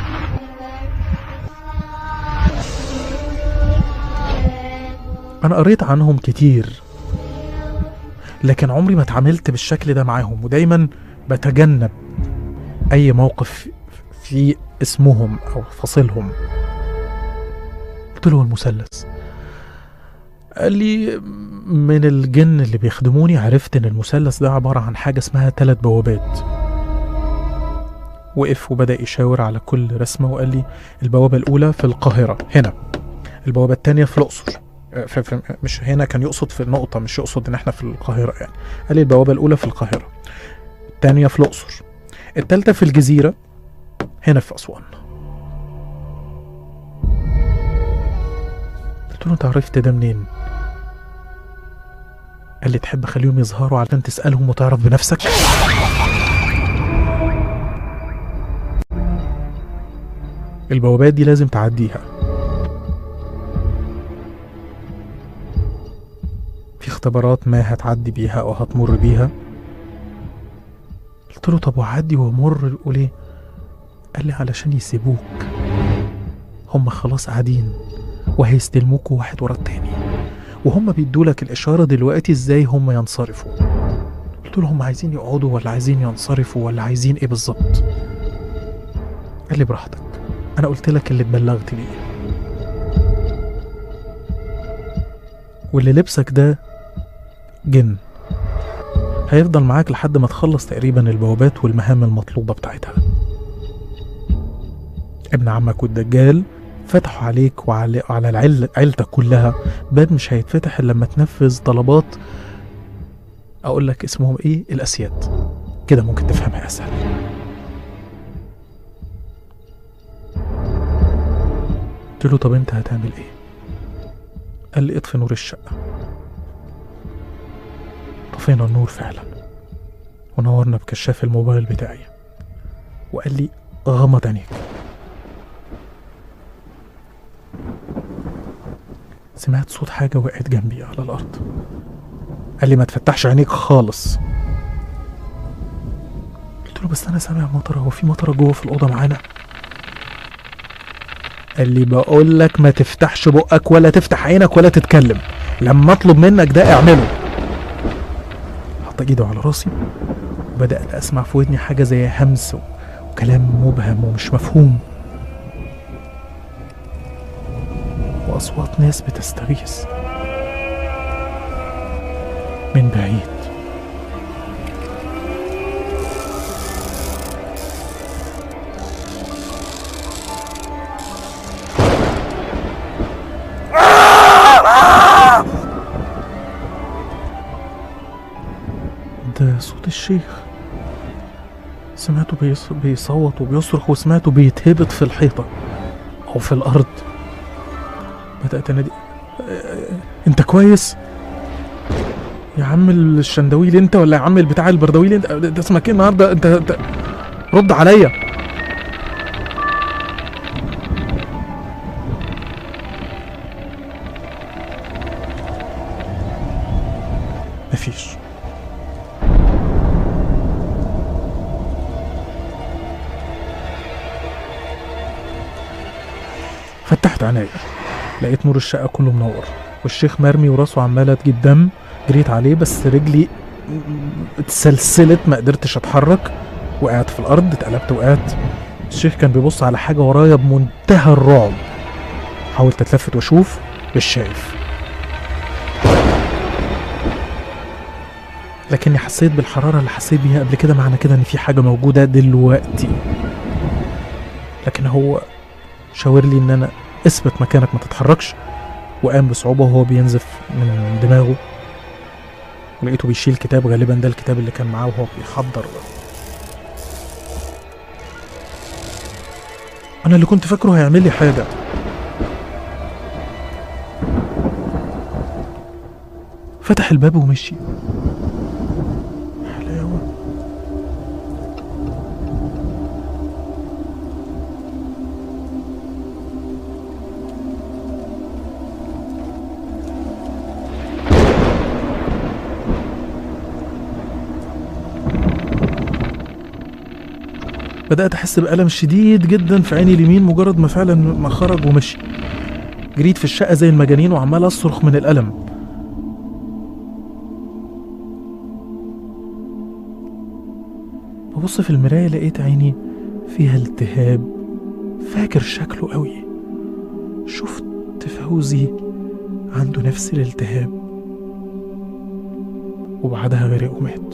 انا قريت عنهم كتير لكن عمري ما اتعاملت بالشكل ده معاهم ودايما بتجنب اي موقف في اسمهم او فصلهم قلت له المثلث قال لي من الجن اللي بيخدموني عرفت ان المثلث ده عبارة عن حاجة اسمها ثلاث بوابات وقف وبدأ يشاور على كل رسمة وقال لي البوابة الأولى في القاهرة هنا البوابة الثانية في الأقصر آه، في في مش هنا كان يقصد في النقطة مش يقصد إن إحنا في القاهرة يعني قال لي البوابة الأولى في القاهرة الثانية في الأقصر الثالثة في الجزيرة هنا في أسوان قلت له أنت عرفت ده منين؟ قال لي تحب اخليهم يظهروا عشان تسألهم وتعرف بنفسك البوابات دي لازم تعديها في اختبارات ما هتعدي بيها او هتمر بيها قلت له طب وعدي وامر وليه قال لي علشان يسيبوك هم خلاص قاعدين وهيستلموك واحد ورا التاني وهم بيدولك الإشارة دلوقتي إزاي هم ينصرفوا قلت له هم عايزين يقعدوا ولا عايزين ينصرفوا ولا عايزين إيه بالظبط قال لي براحتك أنا قلت لك اللي اتبلغت بيه واللي لبسك ده جن هيفضل معاك لحد ما تخلص تقريبا البوابات والمهام المطلوبة بتاعتها ابن عمك والدجال فتحوا عليك وعلى على العيل عيلتك كلها باب مش هيتفتح الا لما تنفذ طلبات اقول لك اسمهم ايه الاسياد كده ممكن تفهمها اسهل قلت له طب انت هتعمل ايه قال لي اطفي نور الشقه طفينا النور فعلا ونورنا بكشاف الموبايل بتاعي وقال لي غمض عينيك سمعت صوت حاجة وقعت جنبي على الأرض قال لي ما تفتحش عينيك خالص قلت له بس أنا سامع مطرة هو في مطرة جوه في الأوضة معانا قال لي بقول لك ما تفتحش بقك ولا تفتح عينك ولا تتكلم لما اطلب منك ده اعمله حط ايده على راسي وبدأت اسمع في ودني حاجة زي همس وكلام مبهم ومش مفهوم وأصوات ناس بتستغيث من بعيد ده صوت الشيخ سمعته بيص... بيصوت وبيصرخ وسمعته بيتهبط في الحيطة أو في الأرض بدأت أنادي "آه، أنت كويس؟ يا عم الشندويل أنت ولا يا عم البتاع البردويل أنت ده اسمك إيه النهاردة أنت, أنت... رد عليا مفيش فتحت عينيا لقيت نور الشقة كله منور والشيخ مرمي وراسه عمالة تجيب دم جريت عليه بس رجلي اتسلسلت ما قدرتش اتحرك وقعت في الارض اتقلبت وقعت الشيخ كان بيبص على حاجة ورايا بمنتهى الرعب حاولت اتلفت واشوف مش شايف لكني حسيت بالحرارة اللي حسيت بيها قبل كده معنى كده ان في حاجة موجودة دلوقتي لكن هو شاور لي ان انا اثبت مكانك ما تتحركش وقام بصعوبة وهو بينزف من دماغه ولقيته بيشيل كتاب غالبا ده الكتاب اللي كان معاه وهو بيحضر انا اللي كنت فاكره هيعمل لي حاجة فتح الباب ومشي حلاوة بدأت أحس بألم شديد جدا في عيني اليمين مجرد ما فعلا ما خرج ومشي جريت في الشقة زي المجانين وعمال أصرخ من الألم ببص في المراية لقيت عيني فيها التهاب فاكر شكله قوي شفت فوزي عنده نفس الالتهاب وبعدها غرق ومات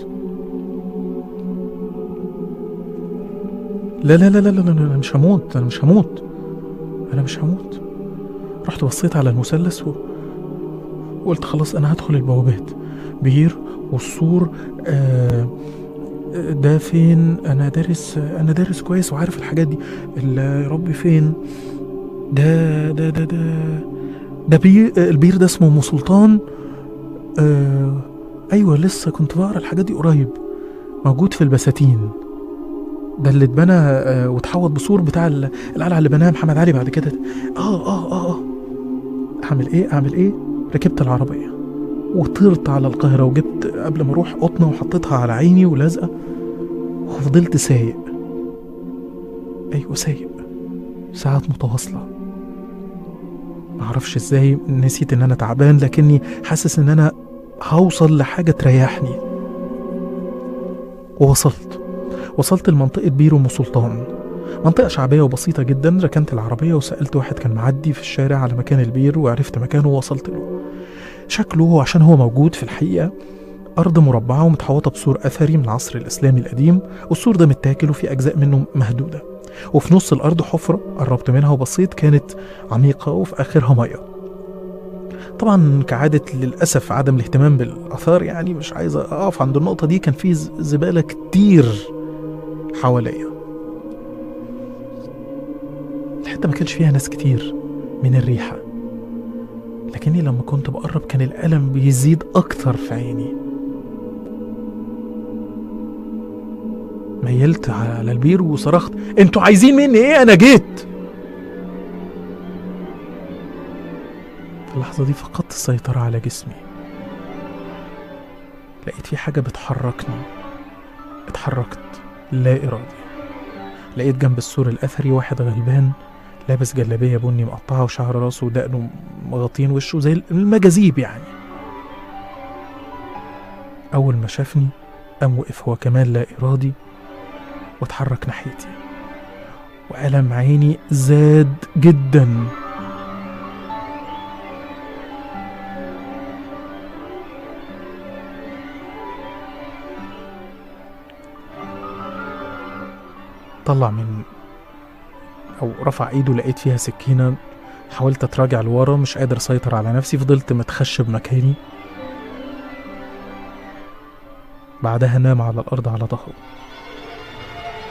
لا لا لا لا لا لا انا مش هموت انا مش هموت انا مش هموت رحت بصيت على المثلث و... وقلت خلاص انا هدخل البوابات بير والسور آه آه، ده فين انا دارس انا دارس كويس وعارف الحاجات دي ال- يا ربي فين ده ده ده ده ده بير البير ده اسمه ام سلطان آه ايوه لسه كنت بقرا الحاجات دي قريب موجود في البساتين ده اللي اتبنى آه، واتحوط بسور بتاع ال- القلعه اللي بناها محمد علي بعد كده اه اه اه اه اعمل ايه اعمل ايه ركبت العربيه وطرت على القاهره وجبت قبل ما اروح قطنه وحطيتها على عيني ولازقه وفضلت سايق ايوه سايق ساعات متواصله معرفش ازاي نسيت ان انا تعبان لكني حاسس ان انا هوصل لحاجه تريحني ووصلت وصلت لمنطقة بير أم سلطان منطقة شعبية وبسيطة جدا ركنت العربية وسألت واحد كان معدي في الشارع على مكان البير وعرفت مكانه ووصلت له شكله عشان هو موجود في الحقيقة أرض مربعة ومتحوطة بسور أثري من العصر الإسلامي القديم والسور ده متاكل وفي أجزاء منه مهدودة وفي نص الأرض حفرة قربت منها وبصيت كانت عميقة وفي آخرها مية طبعا كعادة للأسف عدم الاهتمام بالآثار يعني مش عايز أقف عند النقطة دي كان في ز- زبالة كتير حواليا الحتة ما كانش فيها ناس كتير من الريحة لكني لما كنت بقرب كان الألم بيزيد أكتر في عيني ميلت على البير وصرخت انتوا عايزين مني ايه انا جيت في اللحظة دي فقدت السيطرة على جسمي لقيت في حاجة بتحركني اتحركت لا إرادي لقيت جنب السور الأثري واحد غلبان لابس جلابية بني مقطعة وشعر راسه ودقنه مغطين وشه زي المجاذيب يعني أول ما شافني قام وقف هو كمان لا إرادي واتحرك ناحيتي وألم عيني زاد جدا طلع من او رفع ايده لقيت فيها سكينه حاولت اتراجع لورا مش قادر اسيطر على نفسي فضلت متخشب مكاني بعدها نام على الارض على ظهره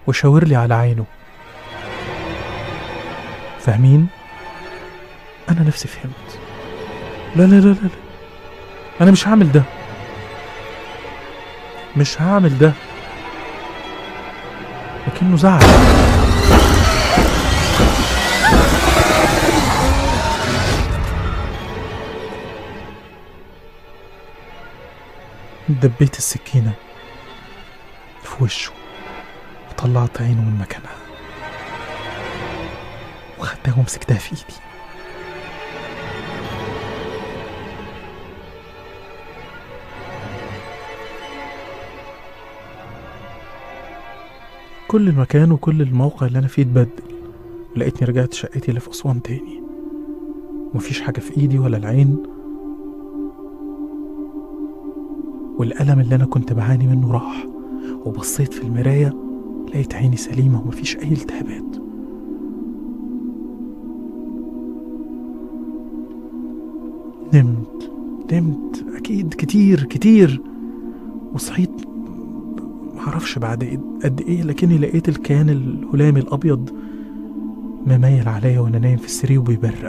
وشاور لي على عينه فاهمين؟ أنا نفسي فهمت لا لا لا لا لا. أنا مش هعمل ده مش هعمل ده لكنه زعل دبيت السكينة في وشه وطلعت عينه من مكانها وخدتها ومسكتها في ايدي كل المكان وكل الموقع اللي انا فيه اتبدل ولقيتني رجعت شقتي اللي في اسوان تاني ومفيش حاجه في ايدي ولا العين والألم اللي أنا كنت بعاني منه راح وبصيت في المراية لقيت عيني سليمة ومفيش أي التهابات نمت نمت أكيد كتير كتير وصحيت معرفش بعد إيه- قد إيه لكني لقيت الكيان الهلامي الأبيض مميل عليا وأنا نايم في السرير وبيبرق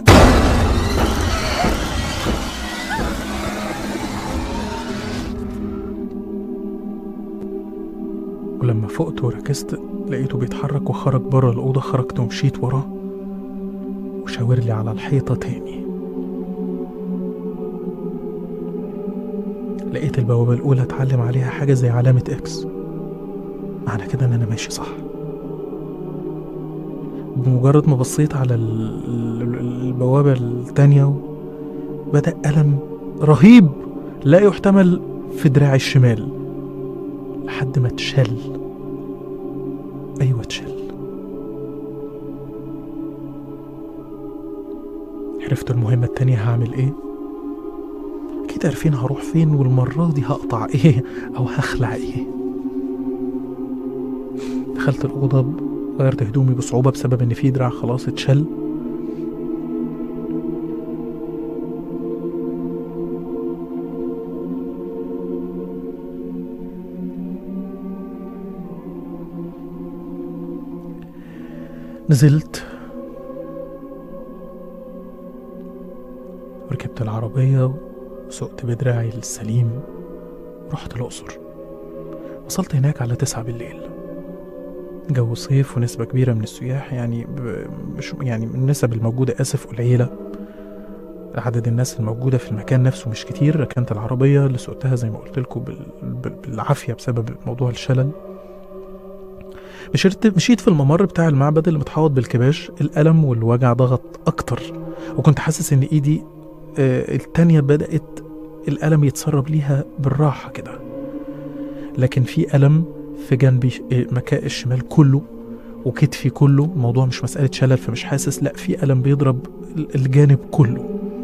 ولما فقت وركزت لقيته بيتحرك وخرج بره الأوضة خرجت ومشيت وراه وشاور لي على الحيطة تاني لقيت البوابة الأولى اتعلم عليها حاجة زي علامة إكس معنى كده إن أنا ماشي صح بمجرد ما بصيت على ال- ال- البوابة التانية بدأ ألم رهيب لا يحتمل في دراعي الشمال لحد ما اتشل أيوة اتشل عرفت المهمة التانية هعمل ايه أكيد عارفين هروح فين والمرة دي هقطع ايه أو هخلع ايه دخلت الأوضة غيرت هدومي بصعوبة بسبب إن في دراع خلاص اتشل نزلت وركبت العربية وسقت بدراعي السليم رحت الأقصر وصلت هناك على تسعة بالليل جو صيف ونسبة كبيرة من السياح يعني ب... مش يعني من النسب الموجودة آسف قليلة عدد الناس الموجودة في المكان نفسه مش كتير ركنت العربية اللي سقتها زي ما قلت لكم بال... بال... بالعافية بسبب موضوع الشلل مشيت مشيت في الممر بتاع المعبد اللي متحوط بالكباش الألم والوجع ضغط أكتر وكنت حاسس إن إيدي آه، التانية بدأت الألم يتسرب ليها بالراحة كده لكن في ألم في جنبي آه، مكان الشمال كله وكتفي كله الموضوع مش مسألة شلل فمش حاسس لا في ألم بيضرب ال- الجانب كله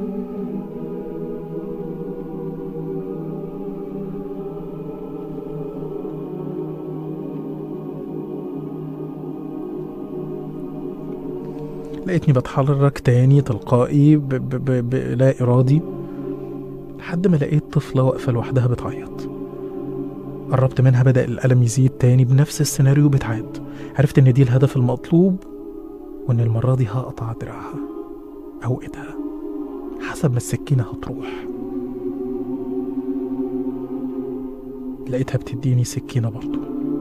لقيتني بتحرك تاني تلقائي ب ب ب ب لا إرادي لحد ما لقيت طفلة واقفة لوحدها بتعيط قربت منها بدأ الألم يزيد تاني بنفس السيناريو بتعاد عرفت إن دي الهدف المطلوب وإن المرة دي هقطع دراعها أو إيدها حسب ما السكينة هتروح لقيتها بتديني سكينة برضه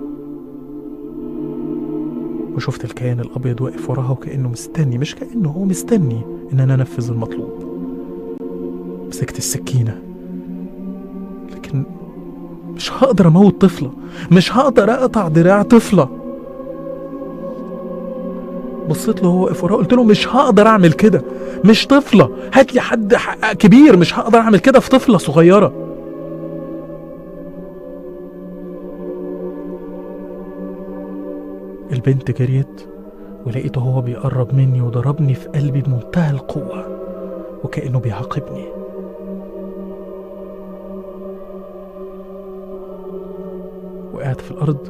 وشفت الكيان الأبيض واقف وراها وكأنه مستني مش كأنه هو مستني إن أنا أنفذ المطلوب مسكت السكينة لكن مش هقدر أموت طفلة مش هقدر أقطع دراع طفلة بصيت له وهو واقف وراها قلت له مش هقدر أعمل كده مش طفلة هات لي حد ح- كبير مش هقدر أعمل كده في طفلة صغيرة البنت جريت ولقيته هو بيقرب مني وضربني في قلبي بمنتهى القوة وكأنه بيعاقبني وقعت في الأرض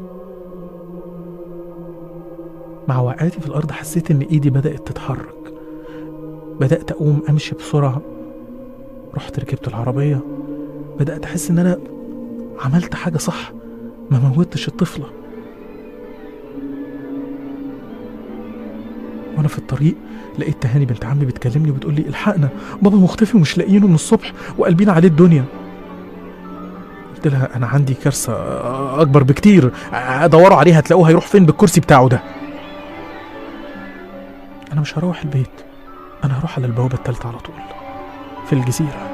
مع وقعتي في الأرض حسيت إن إيدي بدأت تتحرك بدأت أقوم أمشي بسرعة رحت ركبت العربية بدأت أحس إن أنا عملت حاجة صح ما موتش الطفلة وانا في الطريق لقيت تهاني بنت عمي بتكلمني وبتقول لي الحقنا بابا مختفي ومش لاقيينه من الصبح وقلبين عليه الدنيا قلت لها انا عندي كارثه اكبر بكتير دوروا عليه هتلاقوه هيروح فين بالكرسي بتاعه ده انا مش هروح البيت انا هروح على البوابه التالتة على طول في الجزيره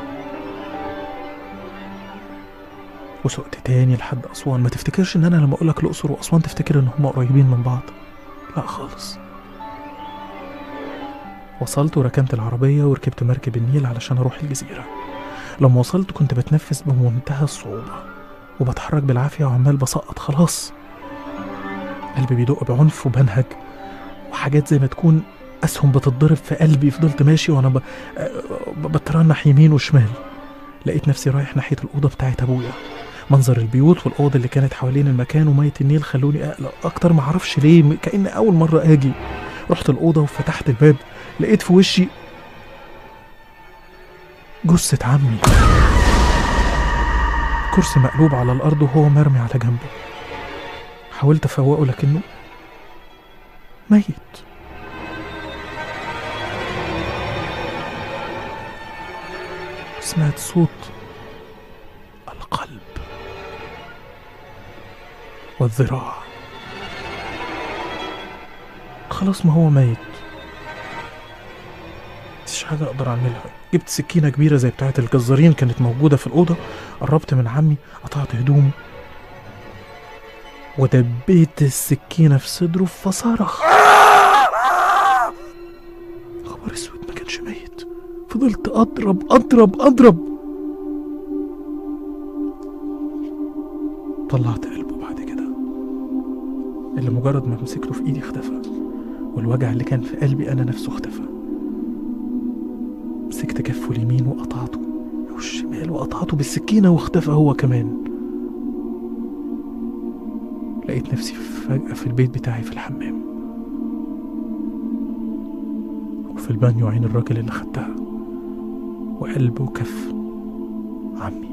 وسقت تاني لحد اسوان ما تفتكرش ان انا لما اقول لك الاقصر واسوان تفتكر ان هم قريبين من بعض لا خالص وصلت وركنت العربية وركبت مركب النيل علشان أروح الجزيرة لما وصلت كنت بتنفس بمنتهى الصعوبة وبتحرك بالعافية وعمال بسقط خلاص قلبي بيدق بعنف وبنهج وحاجات زي ما تكون أسهم بتتضرب في قلبي فضلت ماشي وأنا ب... ب- بترنح يمين وشمال لقيت نفسي رايح ناحية الأوضة بتاعت أبويا منظر البيوت والأوض اللي كانت حوالين المكان ومية النيل خلوني أقلق أكتر معرفش ليه كأن أول مرة أجي رحت الأوضة وفتحت الباب لقيت في وشي جثة عمي كرسي مقلوب على الأرض وهو مرمي على جنبه حاولت أفوقه لكنه ميت سمعت صوت القلب والذراع خلاص ما هو ميت مفيش حاجة أقدر أعملها جبت سكينة كبيرة زي بتاعة الجزارين كانت موجودة في الأوضة قربت من عمي قطعت هدومه ودبيت السكينة في صدره فصرخ خبر اسود ما كانش ميت فضلت أضرب أضرب أضرب طلعت قلبه بعد كده اللي مجرد ما مسكته في ايدي اختفى والوجع اللي كان في قلبي انا نفسه اختفى مسكت كفه اليمين وقطعته والشمال وقطعته بالسكينة واختفى هو كمان لقيت نفسي فجأة في البيت بتاعي في الحمام وفي البانيو عين الراجل اللي خدتها وقلب وكف عمي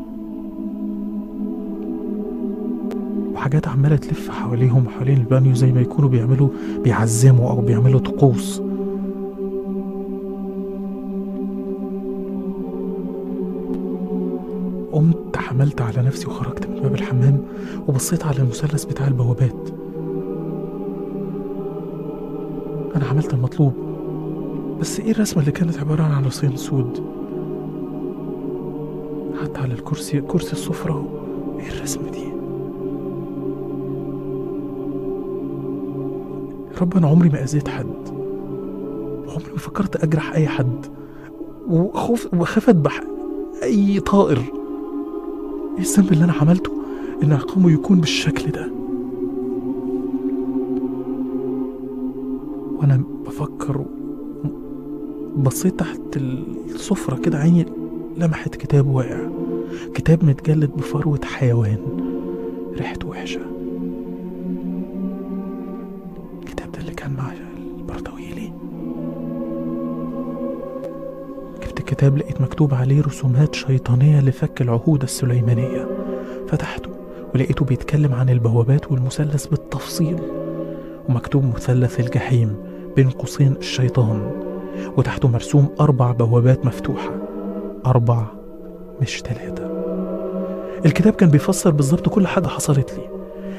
وحاجات عمالة تلف حواليهم وحوالين البانيو زي ما يكونوا بيعملوا بيعزموا أو بيعملوا طقوس قمت حملت على نفسي وخرجت من باب الحمام وبصيت على المثلث بتاع البوابات أنا عملت المطلوب بس إيه الرسمة اللي كانت عبارة عن رصين سود قعدت على الكرسي كرسي السفرة إيه الرسمة دي يا رب أنا عمري ما أذيت حد عمري ما فكرت أجرح أي حد وخوف وخاف أذبح أي طائر إيه الذنب اللي أنا عملته إن عقابه يكون بالشكل ده وأنا بفكر بصيت تحت السفرة كده عيني لمحت كتاب واقع كتاب متجلد بفروة حيوان ريحته وحشة الكتاب ده اللي كان مع البرتويلي جبت الكتاب لقيت مكتوب عليه رسومات شيطانية لفك العهود السليمانية فتحته ولقيته بيتكلم عن البوابات والمثلث بالتفصيل ومكتوب مثلث الجحيم بين قوسين الشيطان وتحته مرسوم أربع بوابات مفتوحة أربع مش تلاتة الكتاب كان بيفسر بالظبط كل حاجة حصلت لي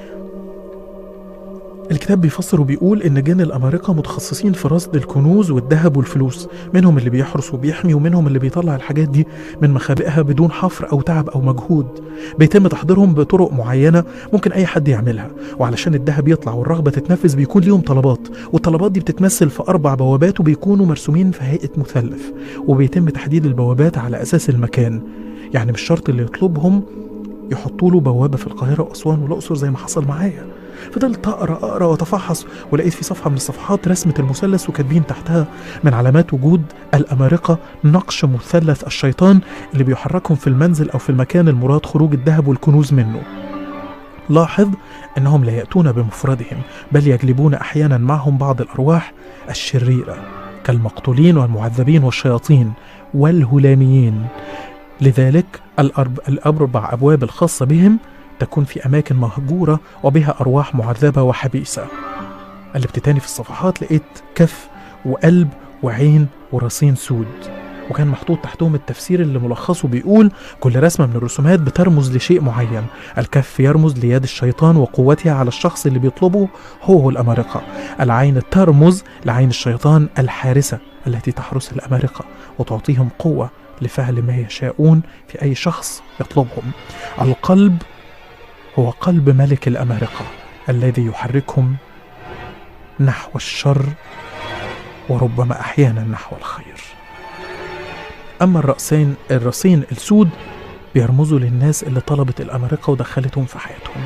الكتاب بيفسر وبيقول إن جن الأمارقة متخصصين في رصد الكنوز والذهب والفلوس منهم اللي بيحرس وبيحمي ومنهم اللي بيطلع الحاجات دي من مخابئها بدون حفر أو تعب أو مجهود بيتم تحضيرهم بطرق معينة ممكن أي حد يعملها وعلشان الذهب يطلع والرغبة تتنفذ بيكون ليهم طلبات والطلبات دي بتتمثل في أربع بوابات وبيكونوا مرسومين في هيئة مثلث وبيتم تحديد البوابات على أساس المكان يعني مش شرط اللي يطلبهم يحطوا له بوابة في القاهرة وأسوان والأقصر زي ما حصل معايا فضلت أقرأ أقرأ وأتفحص ولقيت في صفحة من الصفحات رسمة المثلث وكاتبين تحتها من علامات وجود الأمارقة نقش مثلث الشيطان اللي بيحركهم في المنزل أو في المكان المراد خروج الذهب والكنوز منه لاحظ أنهم لا يأتون بمفردهم بل يجلبون أحيانا معهم بعض الأرواح الشريرة كالمقتولين والمعذبين والشياطين والهلاميين لذلك الأرب... الأربع أبواب الخاصة بهم تكون في أماكن مهجورة وبها أرواح معذبة وحبيسة قلبت تاني في الصفحات لقيت كف وقلب وعين وراسين سود وكان محطوط تحتهم التفسير اللي ملخصه بيقول كل رسمة من الرسومات بترمز لشيء معين الكف يرمز ليد الشيطان وقوتها على الشخص اللي بيطلبه هو هو الأمارقة العين ترمز لعين الشيطان الحارسة التي تحرس الأمارقة وتعطيهم قوة لفعل ما يشاءون في أي شخص يطلبهم القلب هو قلب ملك الأمارقة الذي يحركهم نحو الشر وربما أحيانا نحو الخير أما الرأسين الرأسين السود بيرمزوا للناس اللي طلبت الأمارقة ودخلتهم في حياتهم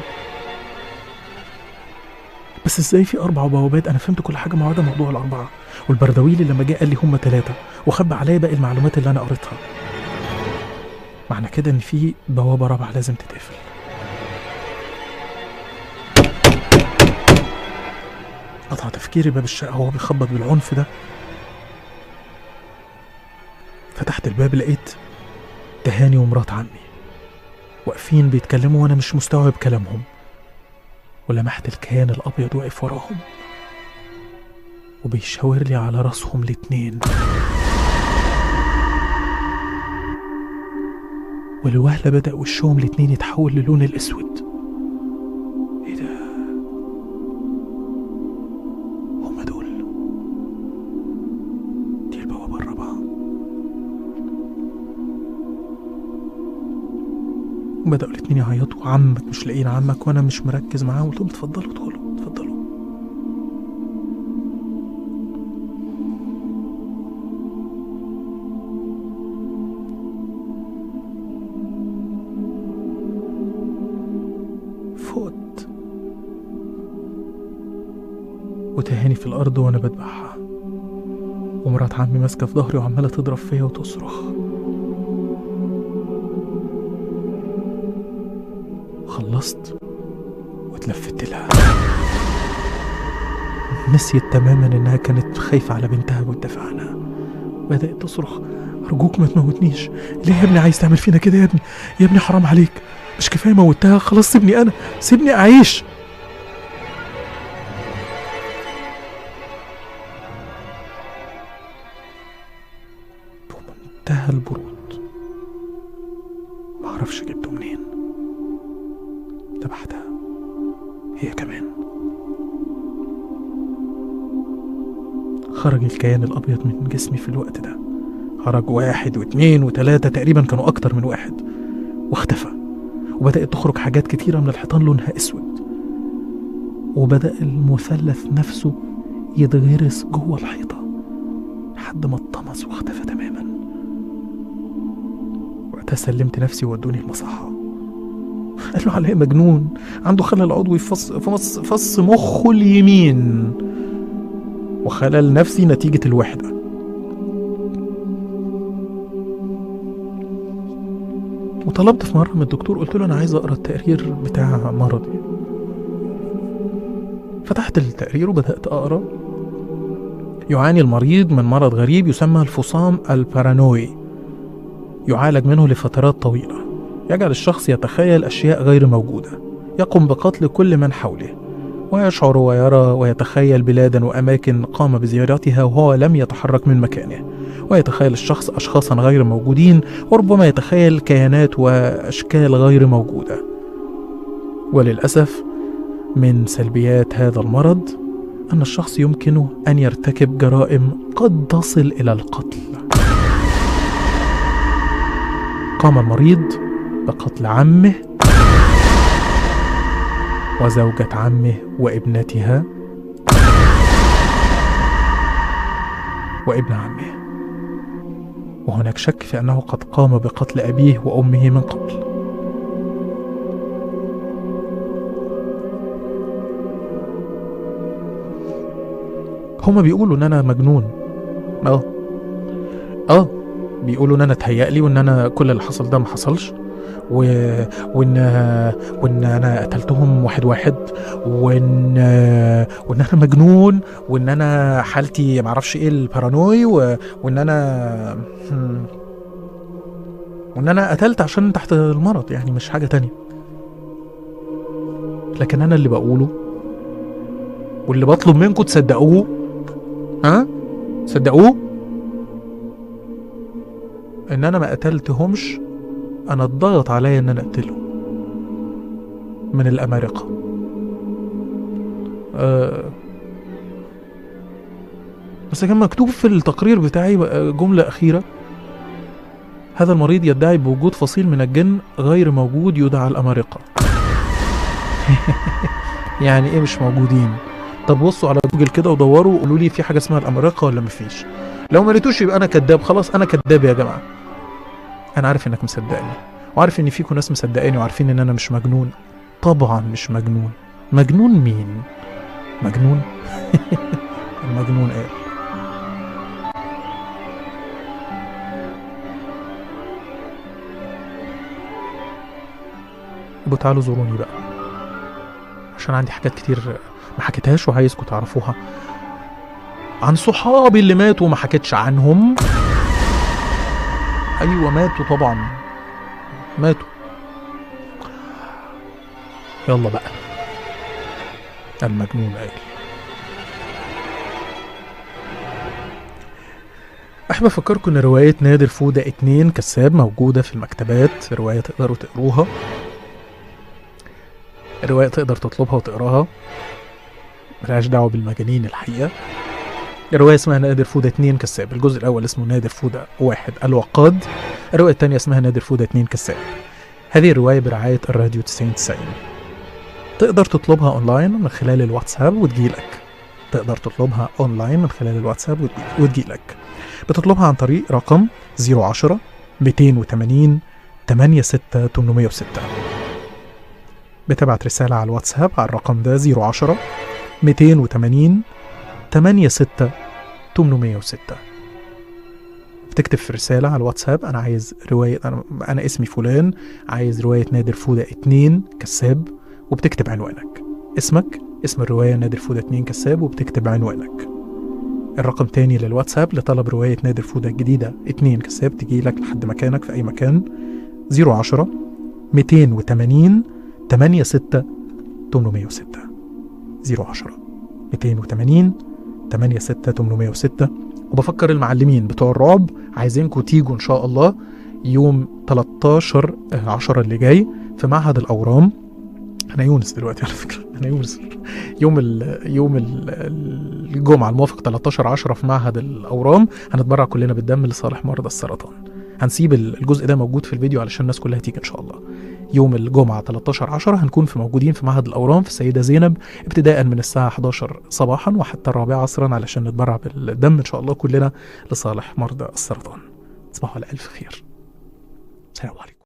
بس ازاي في أربع بوابات أنا فهمت كل حاجة ما عدا موضوع الأربعة والبردويلي لما جه قال لي هم ثلاثة وخبى عليا باقي المعلومات اللي أنا قريتها معنى كده إن في بوابة رابعة لازم تتقفل قطع تفكيري باب الشقة وهو بيخبط بالعنف ده فتحت الباب لقيت تهاني ومرات عمي واقفين بيتكلموا وانا مش مستوعب كلامهم ولمحت الكيان الابيض واقف وراهم وبيشاور لي على راسهم الاتنين والوهلة بدأ وشهم الاتنين يتحول للون الأسود ايه ده هما دول دي البوابة الرابعة بدأوا الاتنين يعيطوا عمك مش لاقيين عمك وانا مش مركز معاهم قلت لهم اتفضلوا ادخلوا اتفضلوا فوت وتهاني في الأرض وأنا بذبحها ومرات عمي ماسكة في ظهري وعمالة تضرب فيا وتصرخ خلصت واتلفت لها نسيت تماما انها كانت خايفة على بنتها وتدافع عنها بدأت تصرخ أرجوك ما تموتنيش ليه يا ابني عايز تعمل فينا كده يا ابني يا ابني حرام عليك مش كفاية موتها خلاص سيبني أنا سيبني أعيش بمنتهى البرود معرفش جبته منين ذبحتها هي كمان خرج الكيان الأبيض من جسمي في الوقت ده خرج واحد واثنين وثلاثة تقريبا كانوا أكتر من واحد واختفى وبدأت تخرج حاجات كتيرة من الحيطان لونها أسود وبدأ المثلث نفسه يتغرس جوه الحيطة لحد ما اتطمس واختفى تماما وقتها سلمت نفسي وودوني المصحة قالوا عليه مجنون عنده خلل عضوي في فص, فص, فص مخه اليمين وخلل نفسي نتيجة الوحدة وطلبت في مرة من الدكتور قلت له أنا عايز أقرأ التقرير بتاع مرضي فتحت التقرير وبدأت أقرأ يعاني المريض من مرض غريب يسمى الفصام البارانوي يعالج منه لفترات طويلة يجعل الشخص يتخيل أشياء غير موجودة يقوم بقتل كل من حوله ويشعر ويرى ويتخيل بلادا وأماكن قام بزيارتها وهو لم يتحرك من مكانه ويتخيل الشخص أشخاصا غير موجودين وربما يتخيل كيانات وأشكال غير موجودة وللأسف من سلبيات هذا المرض أن الشخص يمكنه أن يرتكب جرائم قد تصل إلى القتل قام المريض بقتل عمه وزوجة عمه وابنتها وابن عمه وهناك شك في أنه قد قام بقتل أبيه وأمه من قبل هما بيقولوا ان انا مجنون اه اه بيقولوا ان انا اتهيألي وان انا كل اللي حصل ده ما حصلش و... وان وان انا قتلتهم واحد واحد وان وان انا مجنون وان انا حالتي معرفش ايه البارانوي و... وان انا هم، وان انا قتلت عشان تحت المرض يعني مش حاجه تانية لكن انا اللي بقوله واللي بطلب منكم تصدقوه ها صدقوه ان انا ما قتلتهمش انا اتضغط عليا ان انا اقتلهم من الامارقه آه بس كان مكتوب في التقرير بتاعي بقى جمله اخيره هذا المريض يدعي بوجود فصيل من الجن غير موجود يدعى الامارقه يعني ايه مش موجودين طب بصوا على جوجل كده ودوروا وقولوا لي في حاجه اسمها الامارقه ولا مفيش لو ما لقيتوش يبقى انا كذاب خلاص انا كذاب يا جماعه انا عارف انك مصدقني وعارف ان فيكم ناس مصدقاني وعارفين ان انا مش مجنون طبعا مش مجنون مجنون مين مجنون المجنون ايه يبقوا تعالوا زوروني بقى عشان عندي حاجات كتير ما حكيتهاش وعايزكم تعرفوها عن صحابي اللي ماتوا وما حكيتش عنهم ايوه ماتوا طبعا ماتوا يلا بقى المجنون قايل أحب أفكركم إن رواية نادر فودة اتنين كساب موجودة في المكتبات رواية تقدروا تقروها رواية تقدر تطلبها وتقراها ملهاش دعوة بالمجانين الحقيقة الرواية اسمها نادر فودة اتنين كساب الجزء الأول اسمه نادر فودة واحد الوقاد الرواية التانية اسمها نادر فودة اتنين كساب هذه الرواية برعاية الراديو 90 تقدر تطلبها اونلاين من خلال الواتساب وتجيلك تقدر تطلبها اونلاين من خلال الواتساب وتجي- وتجيلك بتطلبها عن طريق رقم 010 280 86 806 بتبعت رسالة على الواتساب على الرقم ده 010 280 86 806 بتكتب في الرسالة على الواتساب أنا عايز رواية أنا, أنا اسمي فلان عايز رواية نادر فودة اتنين كساب وبتكتب عنوانك اسمك اسم الرواية نادر فودة اتنين كساب وبتكتب عنوانك الرقم تاني للواتساب لطلب رواية نادر فودة الجديدة اتنين كساب تجيلك لحد مكانك في أي مكان 010 280 86 806 010 280 86 806 وبفكر المعلمين بتوع الرعب عايزينكم تيجوا إن شاء الله يوم 13 10 اللي جاي في معهد الأورام انا يونس دلوقتي على فكره انا يونس يوم ال يوم ال الجمعه الموافق 13 10 في معهد الاورام هنتبرع كلنا بالدم لصالح مرضى السرطان هنسيب الجزء ده موجود في الفيديو علشان الناس كلها تيجي ان شاء الله يوم الجمعة 13 10 هنكون في موجودين في معهد الأورام في السيدة زينب ابتداء من الساعة 11 صباحا وحتى الرابعة عصرا علشان نتبرع بالدم إن شاء الله كلنا لصالح مرضى السرطان تصبحوا على ألف خير سلام عليكم